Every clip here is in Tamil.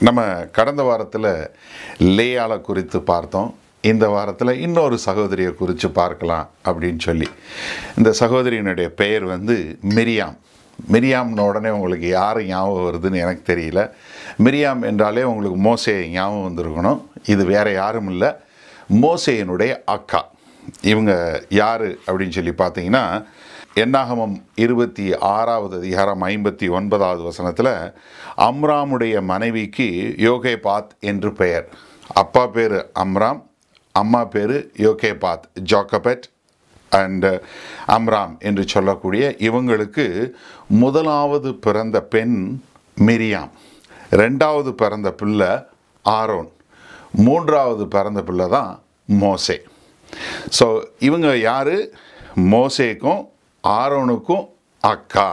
நம்ம கடந்த வாரத்தில் லேயாளை குறித்து பார்த்தோம் இந்த வாரத்தில் இன்னொரு சகோதரியை குறித்து பார்க்கலாம் அப்படின்னு சொல்லி இந்த சகோதரியினுடைய பெயர் வந்து மிரியாம் மிரியாம்னு உடனே உங்களுக்கு யார் ஞாபகம் வருதுன்னு எனக்கு தெரியல மிரியாம் என்றாலே உங்களுக்கு மோசே ஞாபகம் வந்திருக்கணும் இது வேற யாரும் இல்லை மோசேயினுடைய அக்கா இவங்க யார் அப்படின்னு சொல்லி பார்த்தீங்கன்னா என்னாகமம் இருபத்தி ஆறாவது அதிகாரம் ஐம்பத்தி ஒன்பதாவது வசனத்தில் அம்ராமுடைய மனைவிக்கு யோகேபாத் என்று பெயர் அப்பா பேர் அம்ராம் அம்மா பேர் யோகேபாத் ஜோக்கபெட் அண்ட் அம்ராம் என்று சொல்லக்கூடிய இவங்களுக்கு முதலாவது பிறந்த பெண் மிரியாம் ரெண்டாவது பிறந்த பிள்ளை ஆரோன் மூன்றாவது பிறந்த பிள்ளை தான் மோசே ஸோ இவங்க யார் மோசேக்கும் ஆரோனுக்கும் அக்கா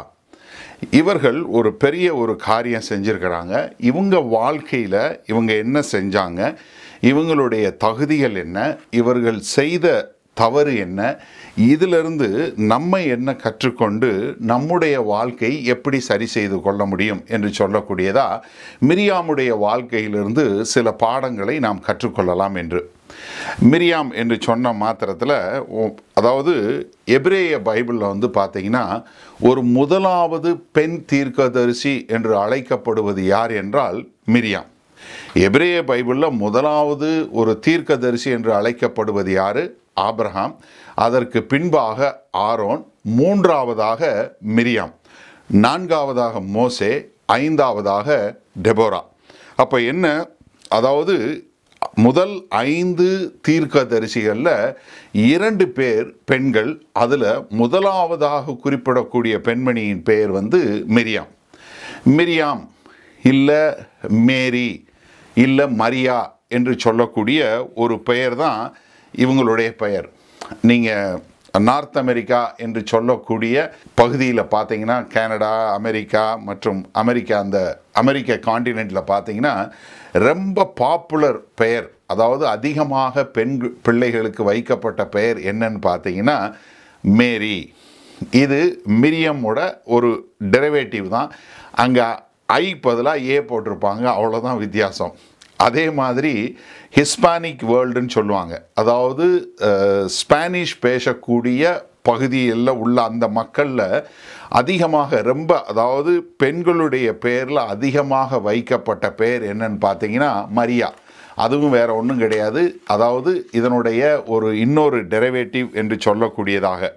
இவர்கள் ஒரு பெரிய ஒரு காரியம் செஞ்சுருக்கிறாங்க இவங்க வாழ்க்கையில் இவங்க என்ன செஞ்சாங்க இவங்களுடைய தகுதிகள் என்ன இவர்கள் செய்த தவறு என்ன இதிலிருந்து நம்ம என்ன கற்றுக்கொண்டு நம்முடைய வாழ்க்கை எப்படி சரி செய்து கொள்ள முடியும் என்று சொல்லக்கூடியதா மிரியாமுடைய வாழ்க்கையிலிருந்து சில பாடங்களை நாம் கற்றுக்கொள்ளலாம் என்று மிரியாம் என்று சொன்ன மாத்திரத்தில் ஓ- அதாவது எபிரேய பைபிளில் வந்து பார்த்தீங்கன்னா ஒரு முதலாவது பெண் தீர்க்கதரிசி என்று அழைக்கப்படுவது யார் என்றால் மிரியாம் எபிரேய பைபிளில் முதலாவது ஒரு தீர்க்கதரிசி என்று அழைக்கப்படுவது யார் ஆபிரகாம் அதற்கு பின்பாக ஆரோன் மூன்றாவதாக மிரியாம் நான்காவதாக மோசே ஐந்தாவதாக டெபோரா அப்போ என்ன அதாவது முதல் ஐந்து தீர்க்கதரிசிகளில் இரண்டு பேர் பெண்கள் அதில் முதலாவதாக குறிப்பிடக்கூடிய பெண்மணியின் பெயர் வந்து மிரியாம் மிரியாம் இல்லை மேரி இல்லை மரியா என்று சொல்லக்கூடிய ஒரு பெயர் தான் இவங்களுடைய பெயர் நீங்கள் நார்த் அமெரிக்கா என்று சொல்லக்கூடிய பகுதியில் பார்த்தீங்கன்னா கனடா அமெரிக்கா மற்றும் அமெரிக்கா அந்த அமெரிக்க காண்டினென்ட்டில் பார்த்தீங்கன்னா ரொம்ப பாப்புலர் பெயர் அதாவது அதிகமாக பெண் பிள்ளைகளுக்கு வைக்கப்பட்ட பெயர் என்னன்னு பார்த்தீங்கன்னா மேரி இது மிரியமோட ஒரு டெரிவேட்டிவ் தான் அங்கே ஐ பதிலாக ஏ போட்டிருப்பாங்க அவ்வளோதான் வித்தியாசம் அதே மாதிரி ஹிஸ்பானிக் வேர்ல்டுன்னு சொல்லுவாங்க அதாவது அஹ், ஸ்பானிஷ் பேசக்கூடிய பகுதியில் உள்ள அந்த மக்களில் அதிகமாக ரொம்ப அதாவது பெண்களுடைய பெயரில் அதிகமாக வைக்கப்பட்ட பெயர் என்னன்னு பார்த்தீங்கன்னா மரியா அதுவும் வேற ஒன்றும் கிடையாது அதாவது இதனுடைய ஒரு இன்னொரு டெரிவேட்டிவ் என்று சொல்லக்கூடியதாக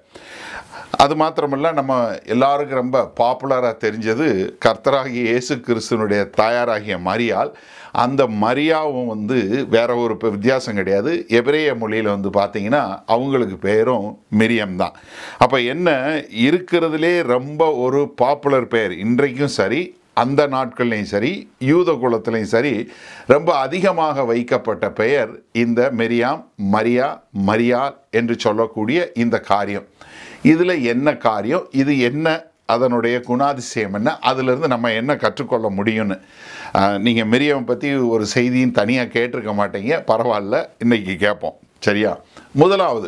அது மாத்திரமல்ல நம்ம எல்லாருக்கும் ரொம்ப பாப்புலராக தெரிஞ்சது கர்த்தராகிய இயேசு கிறிஸ்துனுடைய தாயாராகிய மரியாள் அந்த மரியாவும் வந்து வேற ஒரு பெ- வித்தியாசம் கிடையாது எபிரேய மொழியில் வந்து பார்த்தீங்கன்னா அவங்களுக்கு பேரும் மிரியம் தான் அப்போ என்ன இருக்கிறதுலே ரொம்ப ஒரு பாப்புலர் பெயர் இன்றைக்கும் சரி அந்த நாட்கள்லையும் சரி யூத குலத்திலையும் சரி ரொம்ப அதிகமாக வைக்கப்பட்ட பெயர் இந்த மெரியாம் மரியா மரியாள் என்று சொல்லக்கூடிய இந்த காரியம் இதில் என்ன காரியம் இது என்ன அதனுடைய குணாதிசயம் என்ன அதிலிருந்து நம்ம என்ன கற்றுக்கொள்ள முடியும்னு நீங்கள் மெரியாவை பற்றி ஒரு செய்தியும் தனியாக கேட்டிருக்க மாட்டீங்க பரவாயில்ல இன்னைக்கு கேட்போம் சரியா முதலாவது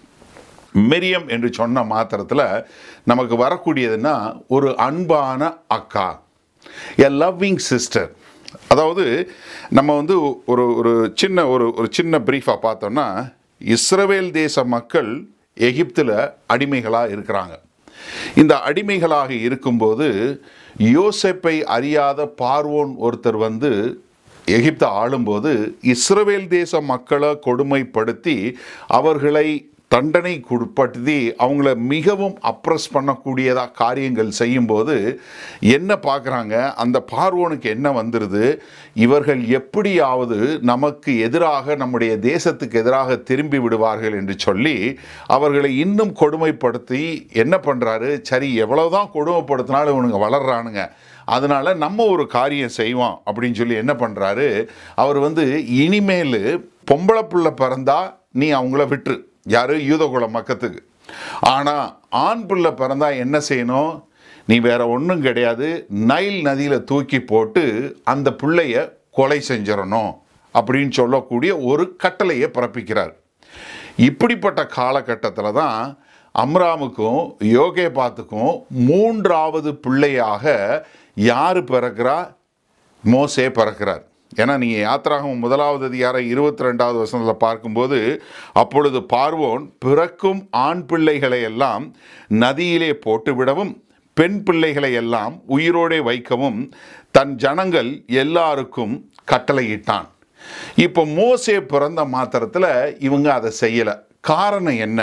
மெரியம் என்று சொன்ன மாத்திரத்தில் நமக்கு வரக்கூடியதுன்னா ஒரு அன்பான அக்கா எ லவ்விங் சிஸ்டர் அதாவது நம்ம வந்து ஒரு ஒரு சின்ன ஒரு ஒரு சின்ன ப்ரீஃபாக பார்த்தோம்னா இஸ்ரவேல் தேச மக்கள் எகிப்தில் அடிமைகளாக இருக்கிறாங்க இந்த அடிமைகளாக இருக்கும்போது யோசேப்பை அறியாத பார்வோன் ஒருத்தர் வந்து எகிப்தை ஆளும்போது இஸ்ரவேல் தேச மக்களை கொடுமைப்படுத்தி அவர்களை தண்டனைக்குட்படுத்தி அவங்கள மிகவும் அப்ரஸ் பண்ணக்கூடியதாக காரியங்கள் செய்யும்போது என்ன பார்க்குறாங்க அந்த பார்வோனுக்கு என்ன வந்துடுது இவர்கள் எப்படியாவது நமக்கு எதிராக நம்முடைய தேசத்துக்கு எதிராக திரும்பி விடுவார்கள் என்று சொல்லி அவர்களை இன்னும் கொடுமைப்படுத்தி என்ன பண்ணுறாரு சரி எவ்வளவுதான் கொடுமைப்படுத்தினாலும் இவனுங்க வளர்றானுங்க அதனால நம்ம ஒரு காரியம் செய்வோம் அப்படின்னு சொல்லி என்ன பண்ணுறாரு அவர் வந்து இனிமேல் பொம்பளை பிள்ளை பிறந்தா நீ அவங்கள விட்டுரு யாரு யூதகுல மக்கத்துக்கு ஆனால் ஆண் பிள்ளை பிறந்தா என்ன செய்யணும் நீ வேற ஒன்றும் கிடையாது நைல் நதியில் தூக்கி போட்டு அந்த பிள்ளைய கொலை செஞ்சிடணும் அப்படின்னு சொல்லக்கூடிய ஒரு கட்டளையை பிறப்பிக்கிறார் இப்படிப்பட்ட காலகட்டத்தில் தான் அம்ராமுக்கும் யோகேபாத்துக்கும் மூன்றாவது பிள்ளையாக யார் பிறக்கிறா மோசே பிறக்கிறார் ஏன்னா நீங்கள் யாத்திராகம் முதலாவது அதிகாரம் இருபத்தி ரெண்டாவது வசனத்தில் பார்க்கும்போது அப்பொழுது பார்வோன் பிறக்கும் ஆண் பிள்ளைகளை எல்லாம் நதியிலே போட்டுவிடவும் பெண் பிள்ளைகளை எல்லாம் உயிரோடே வைக்கவும் தன் ஜனங்கள் எல்லாருக்கும் கட்டளையிட்டான் இப்போ மோசே பிறந்த மாத்திரத்தில் இவங்க அதை செய்யலை காரணம் என்ன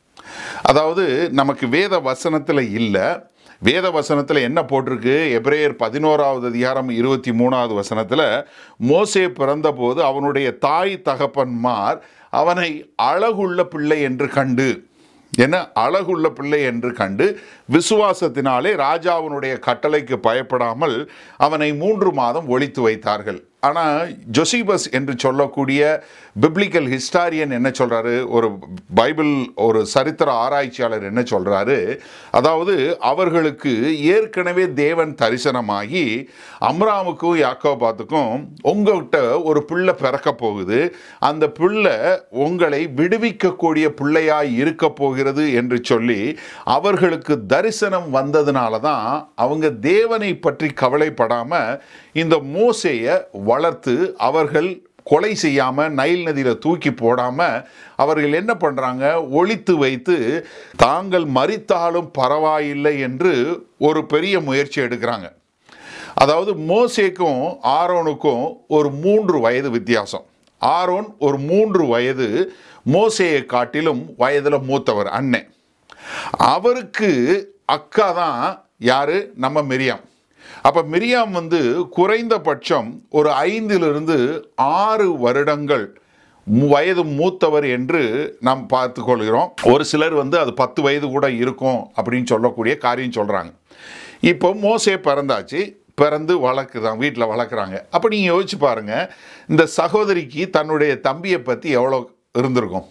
அதாவது நமக்கு வேத வசனத்தில் இல்லை வேத வசனத்தில் என்ன போட்டிருக்கு எப்ரேயர் பதினோராவது அதிகாரம் இருபத்தி மூணாவது வசனத்தில் மோசே பிறந்தபோது அவனுடைய தாய் தகப்பன்மார் அவனை அழகுள்ள பிள்ளை என்று கண்டு என்ன அழகுள்ள பிள்ளை என்று கண்டு விசுவாசத்தினாலே ராஜாவினுடைய கட்டளைக்கு பயப்படாமல் அவனை மூன்று மாதம் ஒழித்து வைத்தார்கள் ஆனால் ஜொசிபஸ் என்று சொல்லக்கூடிய பிப்ளிக்கல் ஹிஸ்டாரியன் என்ன சொல்கிறாரு ஒரு பைபிள் ஒரு சரித்திர ஆராய்ச்சியாளர் என்ன சொல்கிறாரு அதாவது அவர்களுக்கு ஏற்கனவே தேவன் தரிசனமாகி அம்ராமுக்கும் யாக்கோபாத்துக்கும் உங்கள்கிட்ட ஒரு பிள்ளை பிறக்க போகுது அந்த பிள்ளை உங்களை விடுவிக்கக்கூடிய பிள்ளையாய் இருக்க போகிறது என்று சொல்லி அவர்களுக்கு தரிசனம் வந்ததுனால தான் அவங்க தேவனை பற்றி கவலைப்படாமல் இந்த மோசையை வளர்த்து அவர்கள் கொலை செய்யாமல் நைல் நதியில் தூக்கி போடாமல் அவர்கள் என்ன பண்ணுறாங்க ஒழித்து வைத்து தாங்கள் மறித்தாலும் பரவாயில்லை என்று ஒரு பெரிய முயற்சி எடுக்கிறாங்க அதாவது மோசேக்கும் ஆரோனுக்கும் ஒரு மூன்று வயது வித்தியாசம் ஆரோன் ஒரு மூன்று வயது மோசேயை காட்டிலும் வயதில் மூத்தவர் அண்ணன் அவருக்கு அக்கா தான் யாரு நம்ம மிரியாம் அப்போ மிரியாம் வந்து குறைந்தபட்சம் ஒரு ஐந்திலிருந்து ஆறு வருடங்கள் மு- வயது மூத்தவர் என்று நாம் பார்த்து கொள்கிறோம் ஒரு சிலர் வந்து அது பத்து வயது கூட இருக்கும் அப்படின்னு சொல்லக்கூடிய காரியம் சொல்கிறாங்க இப்போ மோசே பிறந்தாச்சு பிறந்து வளர்க்குறாங்க வீட்டில் வளர்க்குறாங்க அப்போ நீங்கள் யோசிச்சு பாருங்கள் இந்த சகோதரிக்கு தன்னுடைய தம்பியை பற்றி எவ்வளோ இருந்திருக்கும்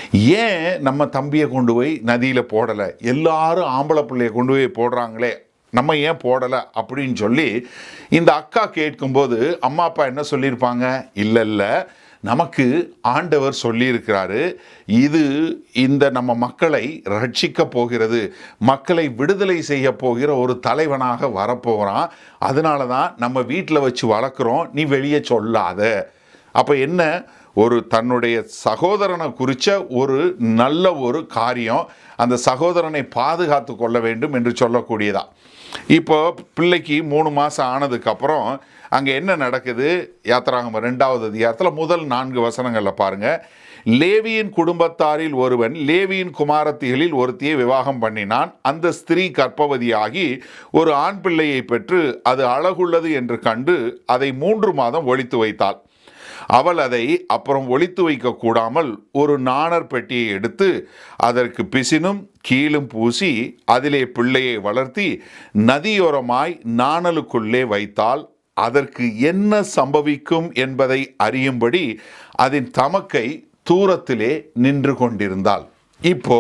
ஏன் நம்ம தம்பியை கொண்டு போய் நதியில் போடலை எல்லாரும் ஆம்பளை பிள்ளைய கொண்டு போய் போடுறாங்களே நம்ம ஏன் போடலை அப்படின்னு சொல்லி இந்த அக்கா கேட்கும்போது அம்மா அப்பா என்ன சொல்லியிருப்பாங்க இல்லை இல்லை நமக்கு ஆண்டவர் சொல்லியிருக்கிறாரு இது இந்த நம்ம மக்களை ரட்சிக்க போகிறது மக்களை விடுதலை செய்ய போகிற ஒரு தலைவனாக வரப்போகிறான் அதனால தான் நம்ம வீட்டில் வச்சு வளர்க்குறோம் நீ வெளியே சொல்லாத அப்போ என்ன ஒரு தன்னுடைய சகோதரனை குறித்த ஒரு நல்ல ஒரு காரியம் அந்த சகோதரனை பாதுகாத்து கொள்ள வேண்டும் என்று சொல்லக்கூடியதா இப்போ பிள்ளைக்கு மூணு மாதம் ஆனதுக்கப்புறம் அங்கே என்ன நடக்குது யாத்திராகம ரெண்டாவது அதிகாரத்தில் முதல் நான்கு வசனங்களில் பாருங்கள் லேவியின் குடும்பத்தாரில் ஒருவன் லேவியின் குமாரத்திகளில் ஒருத்தியை விவாகம் பண்ணினான் அந்த ஸ்திரீ கர்ப்பவதியாகி ஒரு ஆண் பிள்ளையை பெற்று அது அழகுள்ளது என்று கண்டு அதை மூன்று மாதம் ஒழித்து வைத்தாள் அவள் அதை அப்புறம் ஒளித்து வைக்க கூடாமல் ஒரு நாணர் பெட்டியை எடுத்து அதற்கு பிசினும் கீழும் பூசி அதிலே பிள்ளையை வளர்த்தி நதியோரமாய் நாணலுக்குள்ளே வைத்தால் அதற்கு என்ன சம்பவிக்கும் என்பதை அறியும்படி அதன் தமக்கை தூரத்திலே நின்று கொண்டிருந்தாள் இப்போ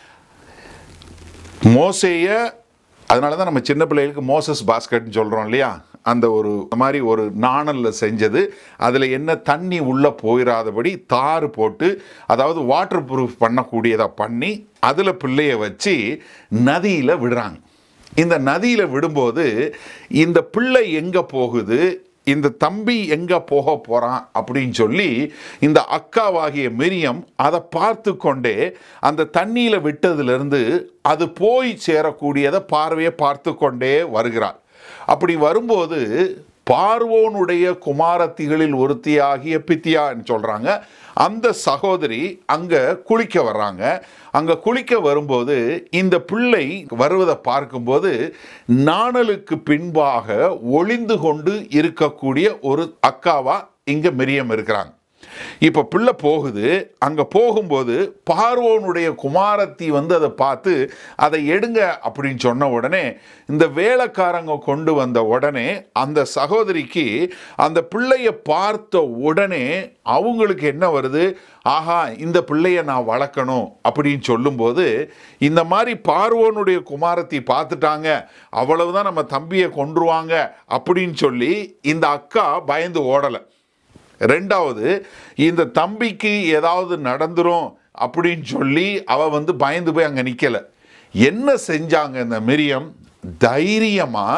மோசேய அதனால தான் நம்ம சின்ன பிள்ளைகளுக்கு மோசஸ் பாஸ்கெட்னு சொல்கிறோம் இல்லையா அந்த ஒரு இந்த மாதிரி ஒரு நாணலில் செஞ்சது அதில் என்ன தண்ணி உள்ளே போயிடாதபடி தார் போட்டு அதாவது வாட்டர் ப்ரூஃப் பண்ணக்கூடியதை பண்ணி அதில் பிள்ளைய வச்சு நதியில் விடுறாங்க இந்த நதியில் விடும்போது இந்த பிள்ளை எங்கே போகுது இந்த தம்பி எங்கே போக போகிறான் அப்படின்னு சொல்லி இந்த அக்காவாகிய மிரியம் அதை பார்த்து கொண்டே அந்த தண்ணியில் விட்டதிலிருந்து அது போய் சேரக்கூடியதை பார்வையை பார்த்து கொண்டே வருகிறாள் அப்படி வரும்போது பார்வோனுடைய குமாரத்திகளில் ஒருத்தியாகிய பித்தியான்னு சொல்கிறாங்க அந்த சகோதரி அங்கே குளிக்க வர்றாங்க அங்கே குளிக்க வரும்போது இந்த பிள்ளை வருவதை பார்க்கும்போது நாணலுக்கு பின்பாக ஒளிந்து கொண்டு இருக்கக்கூடிய ஒரு அக்காவா இங்கே மிரியம் இருக்கிறாங்க இப்போ பிள்ளை போகுது அங்கே போகும்போது பார்வோனுடைய குமாரத்தி வந்து அதை பார்த்து அதை எடுங்க அப்படின்னு சொன்ன உடனே இந்த வேலைக்காரங்க கொண்டு வந்த உடனே அந்த சகோதரிக்கு அந்த பிள்ளைய பார்த்த உடனே அவங்களுக்கு என்ன வருது ஆஹா இந்த பிள்ளைய நான் வளர்க்கணும் அப்படின்னு சொல்லும்போது இந்த மாதிரி பார்வோனுடைய குமாரத்தி பார்த்துட்டாங்க அவ்வளவுதான் நம்ம தம்பியை கொன்றுவாங்க அப்படின்னு சொல்லி இந்த அக்கா பயந்து ஓடலை ரெண்டாவது இந்த தம்பிக்கு ஏதாவது நடந்துரும் அப்படின்னு சொல்லி அவ வந்து பயந்து போய் அங்கே நிற்கலை என்ன செஞ்சாங்க இந்த மிரியம் தைரியமாக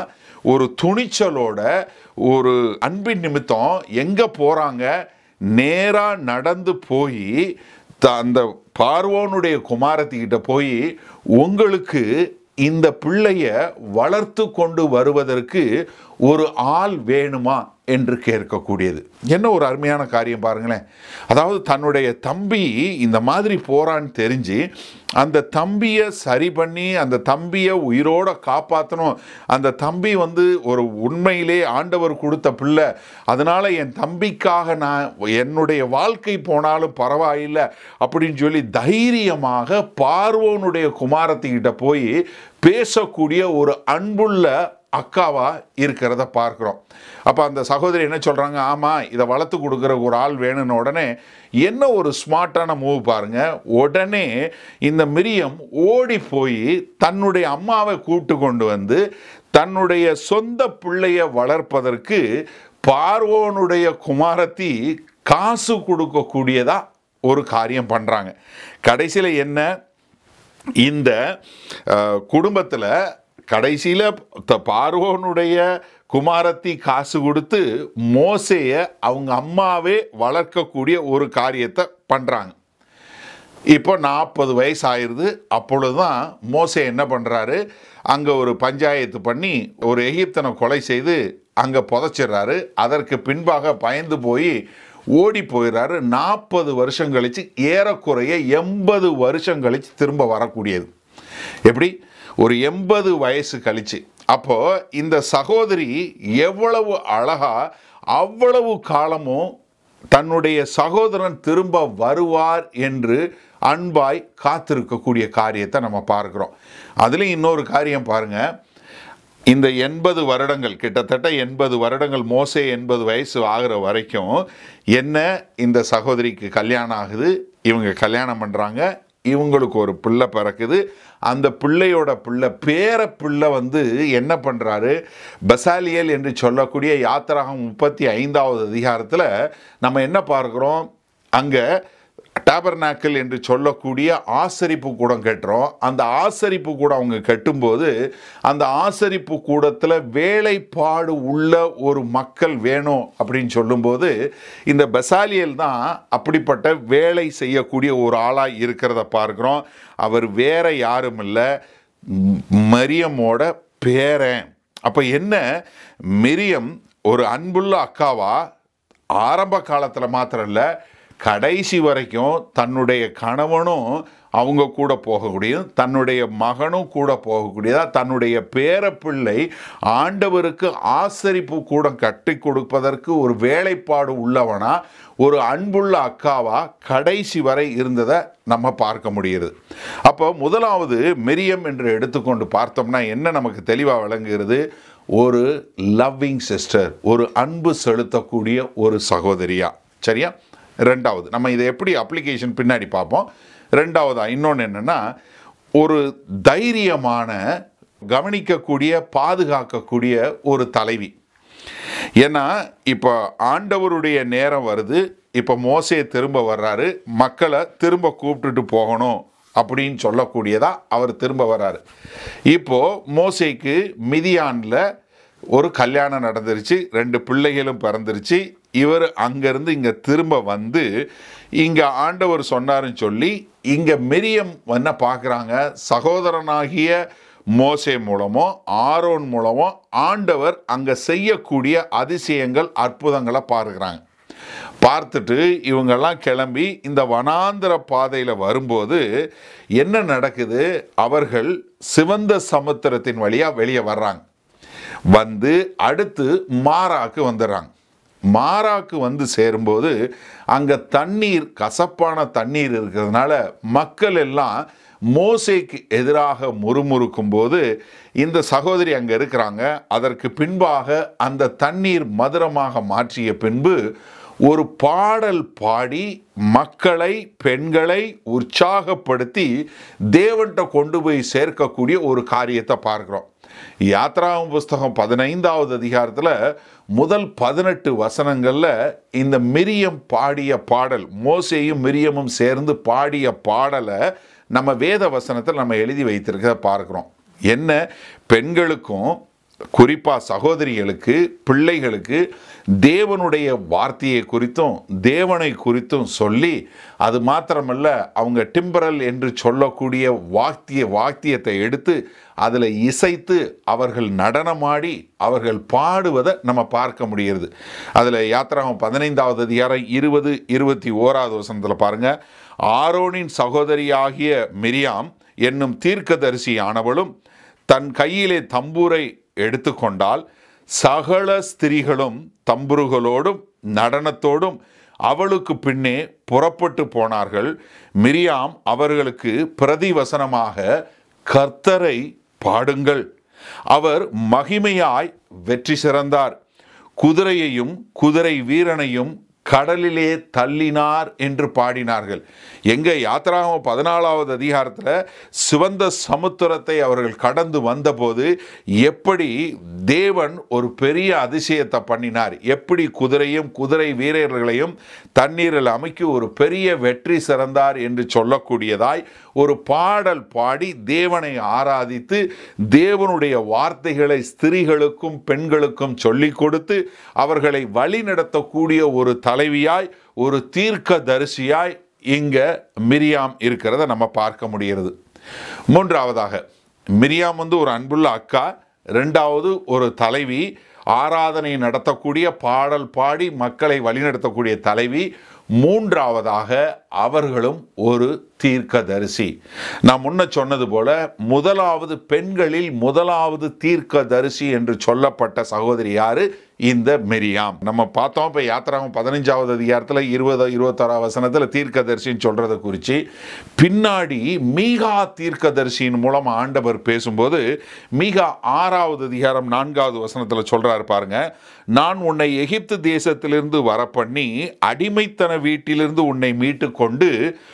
ஒரு துணிச்சலோட ஒரு அன்பின் நிமித்தம் எங்கே போகிறாங்க நேராக நடந்து போய் த- அந்த பார்வோனுடைய குமாரத்திக்கிட்ட போய் உங்களுக்கு இந்த பிள்ளைய வளர்த்து கொண்டு வருவதற்கு ஒரு ஆள் வேணுமா என்று கேட்கக்கூடியது என்ன ஒரு அருமையான காரியம் பாருங்களேன் அதாவது தன்னுடைய தம்பி இந்த மாதிரி போறான்னு தெரிஞ்சு அந்த தம்பியை சரி பண்ணி அந்த தம்பியை உயிரோட காப்பாற்றணும் அந்த தம்பி வந்து ஒரு உண்மையிலே ஆண்டவர் கொடுத்த பிள்ளை அதனால என் தம்பிக்காக நான் என்னுடைய வாழ்க்கை போனாலும் பரவாயில்லை அப்படின்னு சொல்லி தைரியமாக பார்வோனுடைய குமாரத்திக்கிட்ட போய் பேசக்கூடிய ஒரு அன்புள்ள அக்காவா இருக்கிறத பார்க்குறோம் அப்போ அந்த சகோதரி என்ன சொல்கிறாங்க ஆமாம் இதை வளர்த்து கொடுக்குற ஒரு ஆள் வேணும்னு உடனே என்ன ஒரு ஸ்மார்ட்டான மூவ் பாருங்க உடனே இந்த மிரியம் ஓடி போய் தன்னுடைய அம்மாவை கூப்பிட்டு கொண்டு வந்து தன்னுடைய சொந்த பிள்ளைய வளர்ப்பதற்கு பார்வோனுடைய குமாரத்தி காசு கொடுக்கக்கூடியதா ஒரு காரியம் பண்ணுறாங்க கடைசியில் என்ன இந்த குடும்பத்தில் கடைசியில் பார்வோனுடைய குமாரத்தி காசு கொடுத்து மோசைய அவங்க அம்மாவே வளர்க்கக்கூடிய ஒரு காரியத்தை பண்ணுறாங்க இப்போ நாற்பது வயசு ஆயிடுது அப்பொழுது தான் மோசே என்ன பண்ணுறாரு அங்கே ஒரு பஞ்சாயத்து பண்ணி ஒரு எகிப்தனை கொலை செய்து அங்கே புதைச்சிடுறாரு அதற்கு பின்பாக பயந்து போய் ஓடி போயிடுறாரு நாற்பது வருஷம் கழித்து ஏறக்குறைய எண்பது வருஷம் கழித்து திரும்ப வரக்கூடியது எப்படி ஒரு எண்பது வயசு கழிச்சு அப்போ இந்த சகோதரி எவ்வளவு அழகா அவ்வளவு காலமும் தன்னுடைய சகோதரன் திரும்ப வருவார் என்று அன்பாய் காத்திருக்கக்கூடிய காரியத்தை நம்ம பார்க்கிறோம் அதுலேயும் இன்னொரு காரியம் பாருங்க இந்த எண்பது வருடங்கள் கிட்டத்தட்ட எண்பது வருடங்கள் மோசே எண்பது வயசு ஆகிற வரைக்கும் என்ன இந்த சகோதரிக்கு கல்யாணம் ஆகுது இவங்க கல்யாணம் பண்ணுறாங்க இவங்களுக்கு ஒரு பிள்ளை பிறக்குது அந்த பிள்ளையோட பிள்ளை பேர பிள்ளை வந்து என்ன பண்ணுறாரு பசாலியல் என்று சொல்லக்கூடிய யாத்திராகம் முப்பத்தி ஐந்தாவது அதிகாரத்தில் நம்ம என்ன பார்க்குறோம் அங்கே டேபர்நாக்கிள் என்று சொல்லக்கூடிய ஆசரிப்பு கூடம் கட்டுறோம் அந்த ஆசரிப்பு கூடம் அவங்க கட்டும்போது அந்த ஆசரிப்பு கூடத்தில் வேலைப்பாடு உள்ள ஒரு மக்கள் வேணும் அப்படின்னு சொல்லும்போது இந்த பெசாலியல் தான் அப்படிப்பட்ட வேலை செய்யக்கூடிய ஒரு ஆளாக இருக்கிறத பார்க்குறோம் அவர் வேற யாரும் இல்லை மரியமோட பேரன் அப்போ என்ன மிரியம் ஒரு அன்புள்ள அக்காவா ஆரம்ப காலத்தில் மாத்திரம் இல்லை கடைசி வரைக்கும் தன்னுடைய கணவனும் அவங்க கூட போகக்கூடியது தன்னுடைய மகனும் கூட போகக்கூடியதா தன்னுடைய பேரப்பிள்ளை ஆண்டவருக்கு ஆசரிப்பு கூட கட்டி கொடுப்பதற்கு ஒரு வேலைப்பாடு உள்ளவனா ஒரு அன்புள்ள அக்காவா கடைசி வரை இருந்ததை நம்ம பார்க்க முடியுது அப்போ முதலாவது மெரியம் என்று எடுத்துக்கொண்டு பார்த்தோம்னா என்ன நமக்கு தெளிவாக விளங்குகிறது ஒரு லவ்விங் சிஸ்டர் ஒரு அன்பு செலுத்தக்கூடிய ஒரு சகோதரியா சரியா ரெண்டாவது நம்ம இதை எப்படி அப்ளிகேஷன் பின்னாடி பார்ப்போம் ரெண்டாவதா இன்னொன்று என்னென்னா ஒரு தைரியமான கவனிக்கக்கூடிய பாதுகாக்கக்கூடிய ஒரு தலைவி ஏன்னா இப்போ ஆண்டவருடைய நேரம் வருது இப்போ மோசே திரும்ப வர்றாரு மக்களை திரும்ப கூப்பிட்டுட்டு போகணும் அப்படின்னு சொல்லக்கூடியதா அவர் திரும்ப வர்றாரு இப்போ மோசேக்கு மிதியானில் ஒரு கல்யாணம் நடந்துருச்சு ரெண்டு பிள்ளைகளும் பிறந்துருச்சு இவர் அங்கேருந்து இங்கே திரும்ப வந்து இங்கே ஆண்டவர் சொன்னாருன்னு சொல்லி இங்கே மிரியம் என்ன பார்க்குறாங்க சகோதரனாகிய மோசே மூலமோ ஆரோன் மூலமோ ஆண்டவர் அங்கே செய்யக்கூடிய அதிசயங்கள் அற்புதங்களை பார்க்குறாங்க பார்த்துட்டு இவங்கெல்லாம் கிளம்பி இந்த வனாந்திர பாதையில் வரும்போது என்ன நடக்குது அவர்கள் சிவந்த சமுத்திரத்தின் வழியாக வெளியே வர்றாங்க வந்து அடுத்து மாறாக்கு வந்துடுறாங்க மாறாக்கு வந்து சேரும்போது அங்கே தண்ணீர் கசப்பான தண்ணீர் இருக்கிறதுனால மக்கள் எல்லாம் மோசேக்கு எதிராக முறுமுறுக்கும் போது இந்த சகோதரி அங்கே இருக்கிறாங்க அதற்கு பின்பாக அந்த தண்ணீர் மதுரமாக மாற்றிய பின்பு ஒரு பாடல் பாடி மக்களை பெண்களை உற்சாகப்படுத்தி தேவன்கிட்ட கொண்டு போய் சேர்க்கக்கூடிய ஒரு காரியத்தை பார்க்குறோம் யாத்ராவும் புஸ்தகம் பதினைந்தாவது அதிகாரத்தில் முதல் பதினெட்டு வசனங்களில் இந்த மிரியம் பாடிய பாடல் மோசேயும் மிரியமும் சேர்ந்து பாடிய பாடலை நம்ம வேத வசனத்தில் நம்ம எழுதி வைத்திருக்கிறத பார்க்குறோம் என்ன பெண்களுக்கும் குறிப்பாக சகோதரிகளுக்கு பிள்ளைகளுக்கு தேவனுடைய வார்த்தையை குறித்தும் தேவனை குறித்தும் சொல்லி அது மாத்திரமல்ல அவங்க டிம்பரல் என்று சொல்லக்கூடிய வாக்கிய வாக்கியத்தை எடுத்து அதில் இசைத்து அவர்கள் நடனமாடி அவர்கள் பாடுவதை நம்ம பார்க்க முடிகிறது அதில் யாத்திராகம் பதினைந்தாவது அதிகாரம் இருபது இருபத்தி ஓராவது வசனத்தில் பாருங்க ஆரோனின் சகோதரியாகிய மிரியாம் என்னும் தீர்க்கதரிசியானவளும் தன் கையிலே தம்பூரை எடுத்துக்கொண்டால் சகல ஸ்திரீகளும் தம்புருகளோடும் நடனத்தோடும் அவளுக்கு பின்னே புறப்பட்டு போனார்கள் மிரியாம் அவர்களுக்கு பிரதிவசனமாக கர்த்தரை பாடுங்கள் அவர் மகிமையாய் வெற்றி சிறந்தார் குதிரையையும் குதிரை வீரனையும் கடலிலே தள்ளினார் என்று பாடினார்கள் எங்க யாத்திராகம் பதினாலாவது அதிகாரத்தில் சிவந்த சமுத்திரத்தை அவர்கள் கடந்து வந்தபோது எப்படி தேவன் ஒரு பெரிய அதிசயத்தை பண்ணினார் எப்படி குதிரையும் குதிரை வீரர்களையும் தண்ணீரில் அமைக்கி ஒரு பெரிய வெற்றி சிறந்தார் என்று சொல்லக்கூடியதாய் ஒரு பாடல் பாடி தேவனை ஆராதித்து தேவனுடைய வார்த்தைகளை ஸ்திரீகளுக்கும் பெண்களுக்கும் சொல்லிக் கொடுத்து அவர்களை வழிநடத்தக்கூடிய ஒரு தலைவியாய் ஒரு தீர்க்க தரிசியாய் இங்க மிரியாம் இருக்கிறத நம்ம பார்க்க முடிகிறது மூன்றாவதாக மிரியாம் வந்து ஒரு அன்புள்ள அக்கா ரெண்டாவது ஒரு தலைவி ஆராதனை நடத்தக்கூடிய பாடல் பாடி மக்களை வழிநடத்தக்கூடிய தலைவி மூன்றாவதாக அவர்களும் ஒரு தீர்க்கதரிசி நான் முன்ன சொன்னது போல முதலாவது பெண்களில் முதலாவது தீர்க்கதரிசி என்று சொல்லப்பட்ட சகோதரி யாரு இந்த மெரியாம் நம்ம பார்த்தோம் இப்போ யாத்திராவும் பதினஞ்சாவது அதிகாரத்தில் இருபது இருபத்தாறாவது வசனத்தில் தீர்க்கதரிசின்னு சொல்றதை குறித்து பின்னாடி மீகா தீர்க்கதரிசியின் மூலம் ஆண்டவர் பேசும்போது மீகா ஆறாவது அதிகாரம் நான்காவது வசனத்தில் சொல்றாரு பாருங்க நான் உன்னை எகிப்து தேசத்திலிருந்து வரப்பண்ணி அடிமைத்தன வீட்டிலிருந்து உன்னை மீட்டு கொண்டு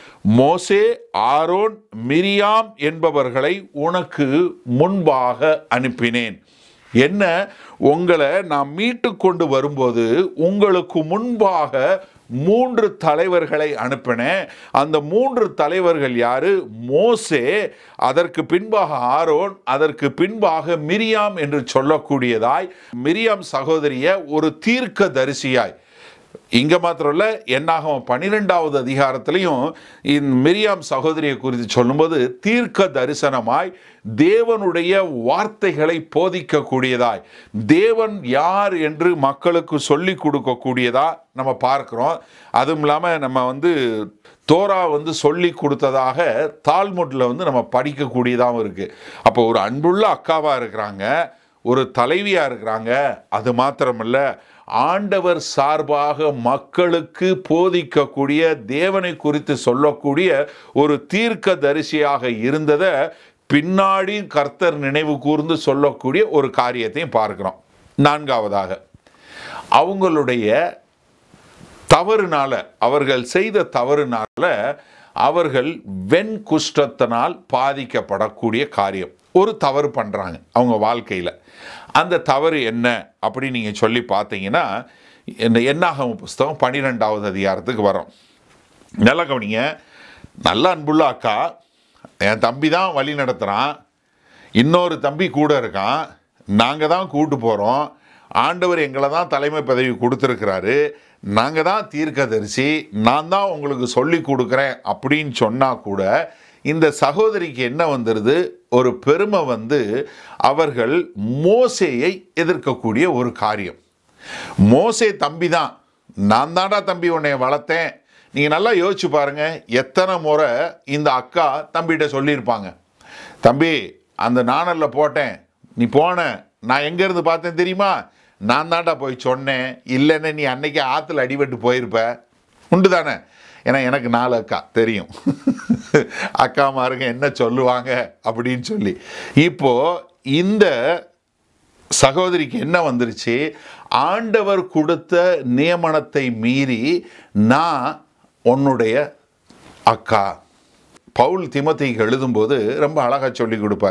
மோசே ஆரோன் மிரியாம் என்பவர்களை உனக்கு முன்பாக அனுப்பினேன் என்ன உங்களை நான் மீட்டு கொண்டு வரும்போது உங்களுக்கு முன்பாக மூன்று தலைவர்களை அனுப்பினேன் அந்த மூன்று தலைவர்கள் யாரு மோசே அதற்கு பின்பாக ஆரோன் அதற்கு பின்பாக மிரியாம் என்று சொல்லக்கூடியதாய் மிரியாம் சகோதரிய ஒரு தீர்க்க தரிசியாய் இங்க மாத்திரம் இல்ல என்னாகும் பன்னிரெண்டாவது அதிகாரத்திலையும் இந்த மிரியாம் சகோதரியை குறித்து சொல்லும்போது தீர்க்க தரிசனமாய் தேவனுடைய வார்த்தைகளை போதிக்கக்கூடியதாய் தேவன் யார் என்று மக்களுக்கு சொல்லி கொடுக்கக்கூடியதா நம்ம பார்க்கிறோம் அதுவும் இல்லாமல் நம்ம வந்து தோரா வந்து சொல்லி கொடுத்ததாக தால்முட்டில் வந்து நம்ம படிக்கக்கூடியதாகவும் இருக்கு அப்போ ஒரு அன்புள்ள அக்காவா இருக்கிறாங்க ஒரு தலைவியா இருக்கிறாங்க அது மாத்திரமல்ல ஆண்டவர் சார்பாக மக்களுக்கு போதிக்கக்கூடிய தேவனை குறித்து சொல்லக்கூடிய ஒரு தீர்க்க தரிசியாக இருந்ததை பின்னாடி கர்த்தர் நினைவு கூர்ந்து சொல்லக்கூடிய ஒரு காரியத்தையும் பார்க்கிறோம் நான்காவதாக அவங்களுடைய தவறுனால அவர்கள் செய்த தவறுனால அவர்கள் வெண்குஷ்டத்தினால் பாதிக்கப்படக்கூடிய காரியம் ஒரு தவறு பண்ணுறாங்க அவங்க வாழ்க்கையில் அந்த தவறு என்ன அப்படின்னு நீங்கள் சொல்லி பார்த்தீங்கன்னா இந்த என்னாகும் புஸ்தகம் பன்னிரெண்டாவது அதிகாரத்துக்கு வரோம் நல்லா கவனிங்க நல்ல அன்புள்ள அக்கா என் தம்பி தான் வழி நடத்துகிறான் இன்னொரு தம்பி கூட இருக்கான் நாங்கள் தான் கூட்டு போகிறோம் ஆண்டவர் எங்களை தான் தலைமை பதவி கொடுத்துருக்கிறாரு நாங்கள் தான் தீர்க்கதரிசி நான் தான் உங்களுக்கு சொல்லி கொடுக்குறேன் அப்படின்னு சொன்னால் கூட இந்த சகோதரிக்கு என்ன வந்துடுது ஒரு பெருமை வந்து அவர்கள் மோசேயை எதிர்க்கக்கூடிய ஒரு காரியம் மோசே தம்பி தான் நான் தாண்டா தம்பி உன்னை வளர்த்தேன் நீங்கள் நல்லா யோசிச்சு பாருங்க எத்தனை முறை இந்த அக்கா தம்பிகிட்ட சொல்லியிருப்பாங்க தம்பி அந்த நாணலில் போட்டேன் நீ போன நான் எங்கேருந்து பார்த்தேன் தெரியுமா நான் தாண்டா போய் சொன்னேன் இல்லைன்னு நீ அன்னைக்கு ஆற்றுல அடிபட்டு போயிருப்ப உண்டு தானே ஏன்னா எனக்கு நாலு அக்கா தெரியும் அக்கா மாருங்க என்ன சொல்லுவாங்க அப்படின்னு சொல்லி இப்போ இந்த சகோதரிக்கு என்ன வந்துருச்சு ஆண்டவர் கொடுத்த நியமனத்தை மீறி நான் உன்னுடைய அக்கா பவுல் திமத்திக்கு எழுதும்போது ரொம்ப அழகாக சொல்லி கொடுப்பாரு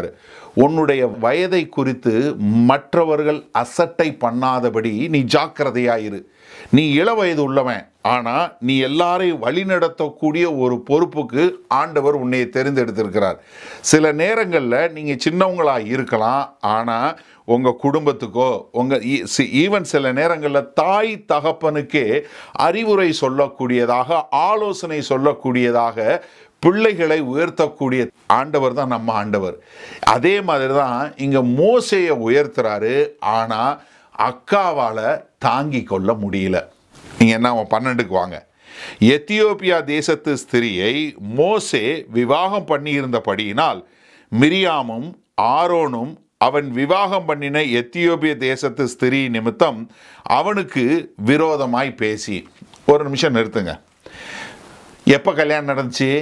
உன்னுடைய வயதை குறித்து மற்றவர்கள் அசட்டை பண்ணாதபடி நீ ஜாக்கிரதையாயிரு நீ இள வயது உள்ளவன் ஆனால் நீ எல்லாரையும் வழிநடத்தக்கூடிய ஒரு பொறுப்புக்கு ஆண்டவர் உன்னை தெரிந்தெடுத்திருக்கிறார் சில நேரங்களில் நீங்கள் சின்னவங்களாக இருக்கலாம் ஆனால் உங்கள் குடும்பத்துக்கோ உங்கள் ஈவன் சில நேரங்களில் தாய் தகப்பனுக்கே அறிவுரை சொல்லக்கூடியதாக ஆலோசனை சொல்லக்கூடியதாக பிள்ளைகளை உயர்த்தக்கூடிய ஆண்டவர் தான் நம்ம ஆண்டவர் அதே மாதிரி தான் இங்கே மோசையை உயர்த்துறாரு ஆனால் அக்காவால் தாங்கி கொள்ள முடியல நீங்கள் என்ன அவன் பன்னெண்டுக்கு வாங்க எத்தியோப்பியா தேசத்து ஸ்திரியை மோசே விவாகம் பண்ணியிருந்தபடியினால் மிரியாமும் ஆரோனும் அவன் விவாகம் பண்ணின எத்தியோப்பிய தேசத்து ஸ்திரீ நிமித்தம் அவனுக்கு விரோதமாய் பேசி ஒரு நிமிஷம் நிறுத்துங்க எப்போ கல்யாணம் நடந்துச்சு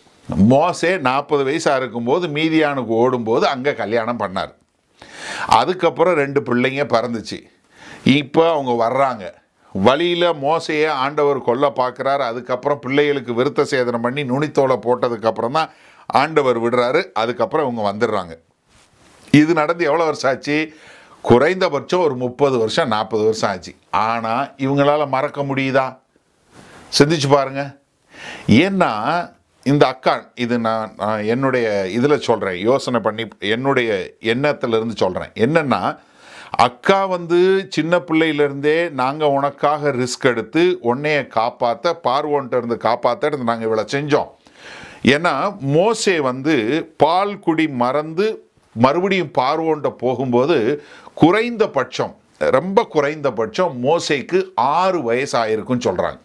மோசே நாற்பது வயசாக இருக்கும்போது மீதியானுக்கு ஓடும்போது அங்கே கல்யாணம் பண்ணார் அதுக்கப்புறம் ரெண்டு பிள்ளைங்க பிறந்துச்சு இப்போ அவங்க வர்றாங்க வழியில் மோசையை ஆண்டவர் கொல்ல பார்க்குறாரு அதுக்கப்புறம் பிள்ளைகளுக்கு விருத்த சேதனம் பண்ணி நுனித்தோலை போட்டதுக்கப்புறம் தான் ஆண்டவர் விடுறாரு அதுக்கப்புறம் இவங்க வந்துடுறாங்க இது நடந்து எவ்வளோ வருஷம் ஆச்சு குறைந்தபட்சம் ஒரு முப்பது வருஷம் நாற்பது வருஷம் ஆச்சு ஆனால் இவங்களால மறக்க முடியுதா சிந்திச்சு பாருங்க ஏன்னா இந்த அக்கா இது நான் நான் என்னுடைய இதில் சொல்கிறேன் யோசனை பண்ணி என்னுடைய எண்ணத்திலிருந்து சொல்கிறேன் என்னென்னா அக்கா வந்து சின்ன பிள்ளையிலேருந்தே நாங்கள் உனக்காக ரிஸ்க் எடுத்து உன்னைய காப்பாற்ற பார்வோன்ட்ட இருந்து காப்பாற்ற நாங்கள் இவ்வளோ செஞ்சோம் ஏன்னா மோசே வந்து பால் குடி மறந்து மறுபடியும் பார்வோன்ட்ட போகும்போது குறைந்தபட்சம் ரொம்ப குறைந்தபட்சம் மோசேக்கு ஆறு வயசாயிருக்குன்னு சொல்கிறாங்க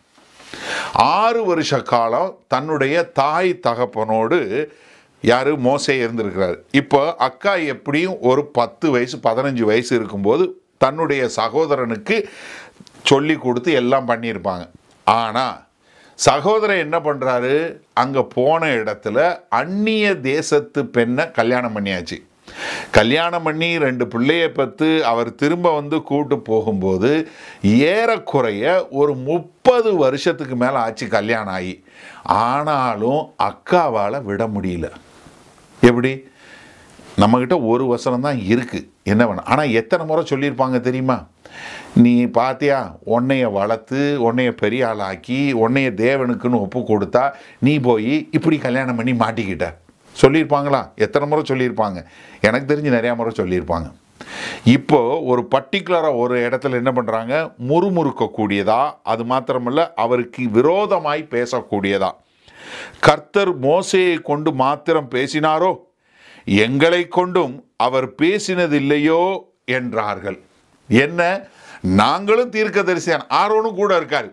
ஆறு வருஷ காலம் தன்னுடைய தாய் தகப்பனோடு யார் மோசே இருந்திருக்கிறார் இப்போ அக்கா எப்படியும் ஒரு பத்து வயசு பதினஞ்சு வயசு இருக்கும்போது தன்னுடைய சகோதரனுக்கு சொல்லி கொடுத்து எல்லாம் பண்ணியிருப்பாங்க ஆனால் சகோதரன் என்ன பண்ணுறாரு அங்கே போன இடத்துல அந்நிய தேசத்து பெண்ணை கல்யாணம் பண்ணியாச்சு கல்யாணம் பண்ணி ரெண்டு பிள்ளைய பத்து அவர் திரும்ப வந்து கூட்டு போகும்போது ஏறக்குறைய ஒரு முப்பது வருஷத்துக்கு மேலே ஆச்சு கல்யாணம் ஆகி ஆனாலும் அக்காவால் விட முடியல எப்படி நம்மக்கிட்ட ஒரு வசனம் தான் இருக்குது என்ன வேணும் ஆனால் எத்தனை முறை சொல்லியிருப்பாங்க தெரியுமா நீ பாத்தியா உன்னைய வளர்த்து உன்னைய பெரிய ஆளாக்கி உன்னைய தேவனுக்குன்னு ஒப்பு கொடுத்தா நீ போய் இப்படி கல்யாணம் பண்ணி மாட்டிக்கிட்ட சொல்லியிருப்பாங்களா எத்தனை முறை சொல்லியிருப்பாங்க எனக்கு தெரிஞ்சு நிறையா முறை சொல்லியிருப்பாங்க இப்போ ஒரு பர்டிகுலராக ஒரு இடத்துல என்ன பண்ணுறாங்க முறுமுறுக்கக்கூடியதா அது மாத்திரமல்ல அவருக்கு விரோதமாய் பேசக்கூடியதா கர்த்தர் மோசையை கொண்டு மாத்திரம் பேசினாரோ எங்களை கொண்டும் அவர் பேசினதில்லையோ என்றார்கள் என்ன நாங்களும் தீர்க்கதரிசியான் ஆரோனும் கூட இருக்காரு